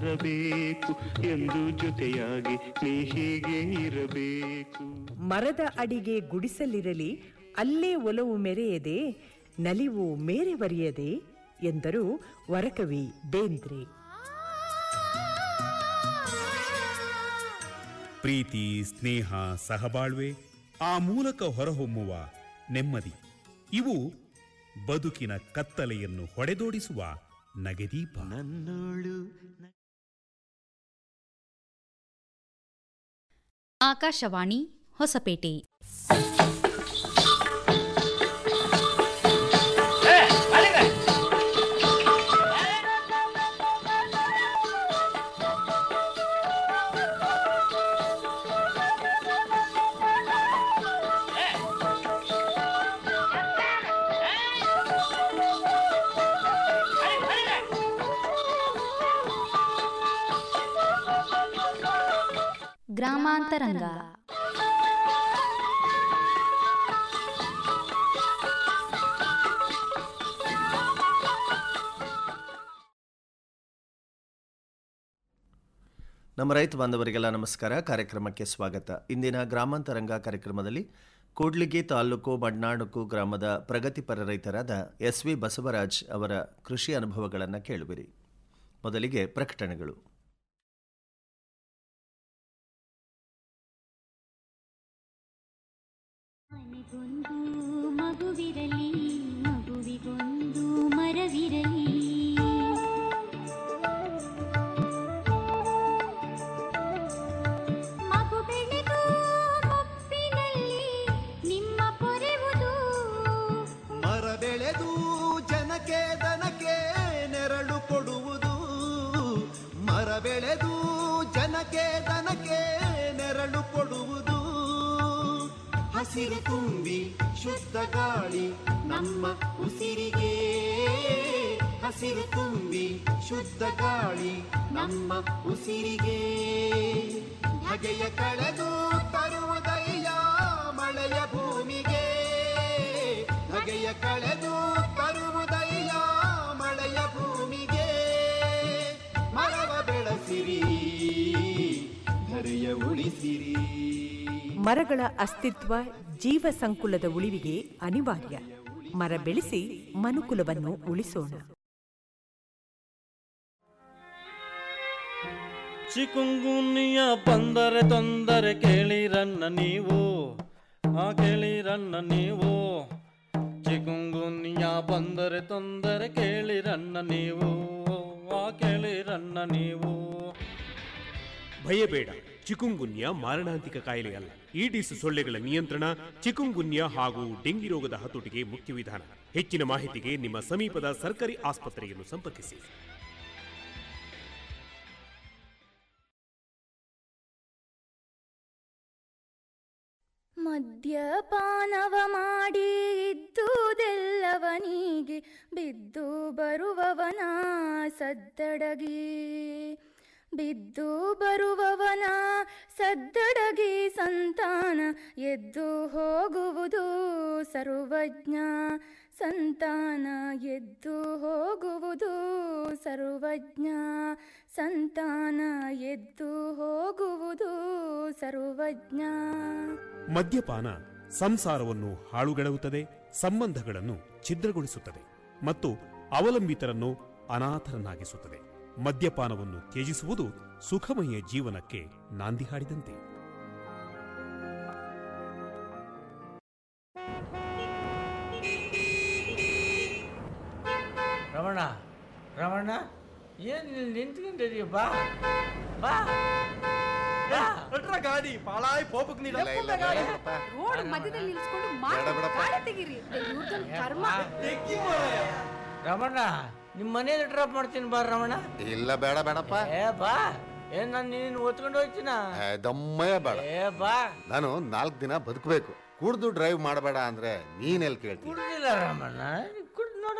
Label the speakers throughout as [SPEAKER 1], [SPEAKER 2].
[SPEAKER 1] ತರಬೇಕು ಎಂದು ಜೊತೆಯಾಗಿ ನೀ ಹೀಗೆ ಇರಬೇಕು
[SPEAKER 2] ಮರದ ಅಡಿಗೆ ಗುಡಿಸಲಿರಲಿ ಅಲ್ಲೇ ಒಲವು ಮೆರೆಯದೆ ನಲಿವು ಮೇರೆವರಿಯದೆ ಎಂದರು ವರಕವಿ ಬೇಂದ್ರೆ
[SPEAKER 3] ಪ್ರೀತಿ ಸ್ನೇಹ ಸಹಬಾಳ್ವೆ ಆ ಮೂಲಕ ಹೊರಹೊಮ್ಮುವ ನೆಮ್ಮದಿ ಇವು ಬದುಕಿನ ಕತ್ತಲೆಯನ್ನು ಹೊಡೆದೋಡಿಸುವ ನಗೆದೀಪ
[SPEAKER 1] ನನ್ನೋಳು
[SPEAKER 4] ಆಕಾಶವಾಣಿ ಹೊಸಪೇಟೆ ಗ್ರಾಮಾಂತರಂಗ
[SPEAKER 5] ನಮ್ಮ ರೈತ ಬಾಂಧವರಿಗೆಲ್ಲ ನಮಸ್ಕಾರ ಕಾರ್ಯಕ್ರಮಕ್ಕೆ ಸ್ವಾಗತ ಇಂದಿನ ಗ್ರಾಮಾಂತರಂಗ ಕಾರ್ಯಕ್ರಮದಲ್ಲಿ ಕೂಡ್ಲಿಗಿ ತಾಲೂಕು ಮಡ್ನಾಡುಕು ಗ್ರಾಮದ ಪ್ರಗತಿಪರ ರೈತರಾದ ಎಸ್ ವಿ ಬಸವರಾಜ್ ಅವರ ಕೃಷಿ ಅನುಭವಗಳನ್ನು ಕೇಳುವಿರಿ ಮೊದಲಿಗೆ ಪ್ರಕಟಣೆಗಳು
[SPEAKER 6] ಮನೆಗೊಂದು ಮಗುವಿರಲಿ ಮಗುವಿಗೊಂದು ಮರವಿರಲಿ ಮಗು ಬೆಳೆದು ಮುಪ್ಪಿನಲ್ಲಿ ನಿಮ್ಮ ಪೊರೆವುದು
[SPEAKER 7] ಮರ ಬೆಳೆದು ಜನಕ್ಕೆ ದನಕ್ಕೆ ನೆರಳು ಕೊಡುವುದು ಮರ ಬೆಳೆದು ಜನಕ್ಕೆ ದನಕ್ಕೆ ನೆರಳು ಕೊಡುವುದು ಹಸಿರು ತುಂಬಿ ಶುದ್ಧ ಗಾಳಿ ನಮ್ಮ ಉಸಿರಿಗೆ ಹಸಿರು ತುಂಬಿ ಶುದ್ಧ ಗಾಳಿ ನಮ್ಮ ಉಸಿರಿಗೆ ಬಗೆಯ ಕಳೆದು ತರುವುದಯ್ಯ ಮಳೆಯ ಭೂಮಿಗೆ ಬಗೆಯ ಕಳೆದು ತರುವುದಯ್ಯ ಮಳೆಯ ಭೂಮಿಗೆ ಮರವ ಬೆಳೆಸಿರಿ ಧರೆಯ ಉಳಿಸಿರಿ
[SPEAKER 2] ಮರಗಳ ಅಸ್ತಿತ್ವ ಜೀವ ಸಂಕುಲದ ಉಳಿವಿಗೆ ಅನಿವಾರ್ಯ ಮರ ಬೆಳೆಸಿ ಮನುಕುಲವನ್ನು ಉಳಿಸೋಣ
[SPEAKER 8] ಚಿಕುಂಗುನ್ಯ ಬಂದರೆ ತೊಂದರೆ ಕೇಳಿರನ್ನ ನೀವು ಆ ಕೇಳಿರನ್ನ ನೀವು ಚಿಕುಂಗುನ್ಯ ಬಂದರೆ ತೊಂದರೆ ಕೇಳಿರನ್ನ ನೀವು ಆ ಕೇಳಿರನ್ನ ನೀವು
[SPEAKER 9] ಭಯಬೇಡ ಚಿಕುಂಗುನ್ಯ ಮಾರಣಾಂತಿಕ ಕಾಯಿಲೆಯಲ್ಲ ಈಡಿಸ್ ಸೊಳ್ಳೆಗಳ ನಿಯಂತ್ರಣ ಚಿಕುಂಗುನ್ಯ ಹಾಗೂ ಡೆಂಗಿ ರೋಗದ ಹತೋಟಿಗೆ ಮುಖ್ಯ ವಿಧಾನ ಹೆಚ್ಚಿನ ಮಾಹಿತಿಗೆ ನಿಮ್ಮ ಸಮೀಪದ ಸರ್ಕಾರಿ ಆಸ್ಪತ್ರೆಯನ್ನು ಸಂಪರ್ಕಿಸಿ
[SPEAKER 6] ಮದ್ಯಪಾನವ ಮಾಡಿ ಇದ್ದುದೆಲ್ಲವನಿಗೆ ಬಿದ್ದು ಬರುವವನ ಸದ್ದಡಗಿ ಬಿದ್ದು ಬರುವವನ ಸದ್ದಡಗಿ ಸಂತಾನ ಎದ್ದು ಹೋಗುವುದು ಸರ್ವಜ್ಞ ಸಂತಾನ ಎದ್ದು ಹೋಗುವುದು ಸರ್ವಜ್ಞ ಸಂತಾನ ಎದ್ದು ಹೋಗುವುದು ಸರ್ವಜ್ಞ
[SPEAKER 9] ಮದ್ಯಪಾನ ಸಂಸಾರವನ್ನು ಹಾಳುಗೆಡವುತ್ತದೆ ಸಂಬಂಧಗಳನ್ನು ಛಿದ್ರಗೊಳಿಸುತ್ತದೆ ಮತ್ತು ಅವಲಂಬಿತರನ್ನು ಅನಾಥರನ್ನಾಗಿಸುತ್ತದೆ ಮದ್ಯಪಾನವನ್ನು ತ್ಯಜಿಸುವುದು ಸುಖಮಯ ಜೀವನಕ್ಕೆ ನಾಂದಿ ಹಾಡಿದಂತೆ
[SPEAKER 10] ರಮಣ ರಮಣ ಏನ್ ಇಲ್ಲಿ ನಿಂತ್ಕೊಂಡಿದೀಯ ಬಾ ಬಾ
[SPEAKER 7] ಗಾಡಿ ಪಾಳಾಯ್ ಪೋಪಕ್ ನೀಡ
[SPEAKER 11] ರೋಡ್ ಮಧ್ಯದಲ್ಲಿ ನಿಲ್ಸ್ಕೊಂಡು
[SPEAKER 7] ಬೇಡ ಬಿಡಪ್ಪ.
[SPEAKER 11] ಗಾಡಿ ತೆಗೀರಿ ಇವ್ರ್ದೊಂದ್ ಕರ್ಮ
[SPEAKER 10] ರಮಣ ನಿಮ್ಮ ಮನೇಲಿ ಡ್ರಾಪ್ ಮಾಡ್ತೀನಿ ಬಾ ರಮಣ
[SPEAKER 12] ಇಲ್ಲ ಬೇಡ ಬೇಡಪ್ಪ
[SPEAKER 10] ಏ ಬಾ ಏನ್ ನಾನು ನೀನು ಒತ್ಕೊಂಡು ಹೋಗ್ತೀನ
[SPEAKER 12] ಏ, ದಮ್ಮಯ್ಯ ಬೇಡ
[SPEAKER 10] ಏ ಬಾ
[SPEAKER 12] ನಾನು ನಾಲ್ಕು ದಿನ ಬದುಕಬೇಕು ಕುಡ್ದು ಡ್ರೈವ್ ಮಾಡಬೇಡ ಅಂದ್ರೆ ನೀನ್ ಎಲ್ಲಿ ಕೇಳ್ತೀನಿ
[SPEAKER 10] ಕುಡ್ದಿಲ್ಲ ರಮಣ ಕುಡ್ದು ನೋಡ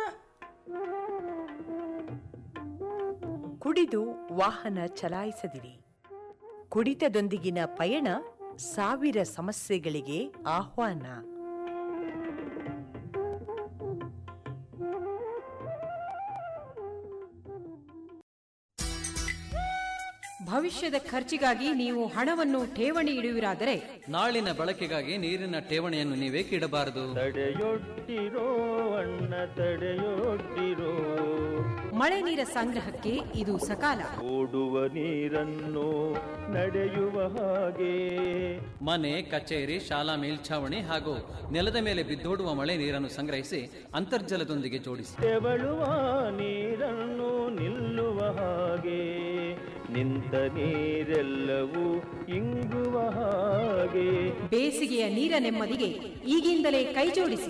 [SPEAKER 2] ಕುಡಿದು ವಾಹನ ಚಲಾಯಿಸದಿರಿ ಕುಡಿತದೊಂದಿಗಿನ ಪಯಣ ಸಾವಿರ ಸಮಸ್ಯೆಗಳಿಗೆ ಆಹ್ವಾನ
[SPEAKER 13] ಭವಿಷ್ಯದ ಖರ್ಚಿಗಾಗಿ ನೀವು ಹಣವನ್ನು ಠೇವಣಿ ಇಡುವಿರಾದರೆ
[SPEAKER 14] ನಾಳಿನ ಬಳಕೆಗಾಗಿ ನೀರಿನ ಠೇವಣಿಯನ್ನು ನೀವೇಕೆ ಇಡಬಾರದು
[SPEAKER 8] ತಡೆಯೊಡ್ಡಿರೋ ಅಣ್ಣ ತಡೆಯೊಡ್ಡಿರೋ
[SPEAKER 13] ಮಳೆ ನೀರ ಸಂಗ್ರಹಕ್ಕೆ ಇದು ಸಕಾಲ
[SPEAKER 8] ಓಡುವ ನೀರನ್ನು ನಡೆಯುವ ಹಾಗೆ
[SPEAKER 14] ಮನೆ ಕಚೇರಿ ಶಾಲಾ ಮೇಲ್ಛಾವಣಿ ಹಾಗೂ ನೆಲದ ಮೇಲೆ ಬಿದ್ದೋಡುವ ಮಳೆ ನೀರನ್ನು ಸಂಗ್ರಹಿಸಿ ಅಂತರ್ಜಲದೊಂದಿಗೆ ಜೋಡಿಸಿ
[SPEAKER 8] ತೆವಳುವ ನೀರನ್ನು ನಿಲ್ಲುವ ಹಾಗೆ ನಿಂತ ನೀರೆಲ್ಲವೂ ಇಂಗುವ ಹಾಗೆ
[SPEAKER 13] ಬೇಸಿಗೆಯ ನೀರ ನೆಮ್ಮದಿಗೆ ಈಗಿಂದಲೇ ಕೈಜೋಡಿಸಿ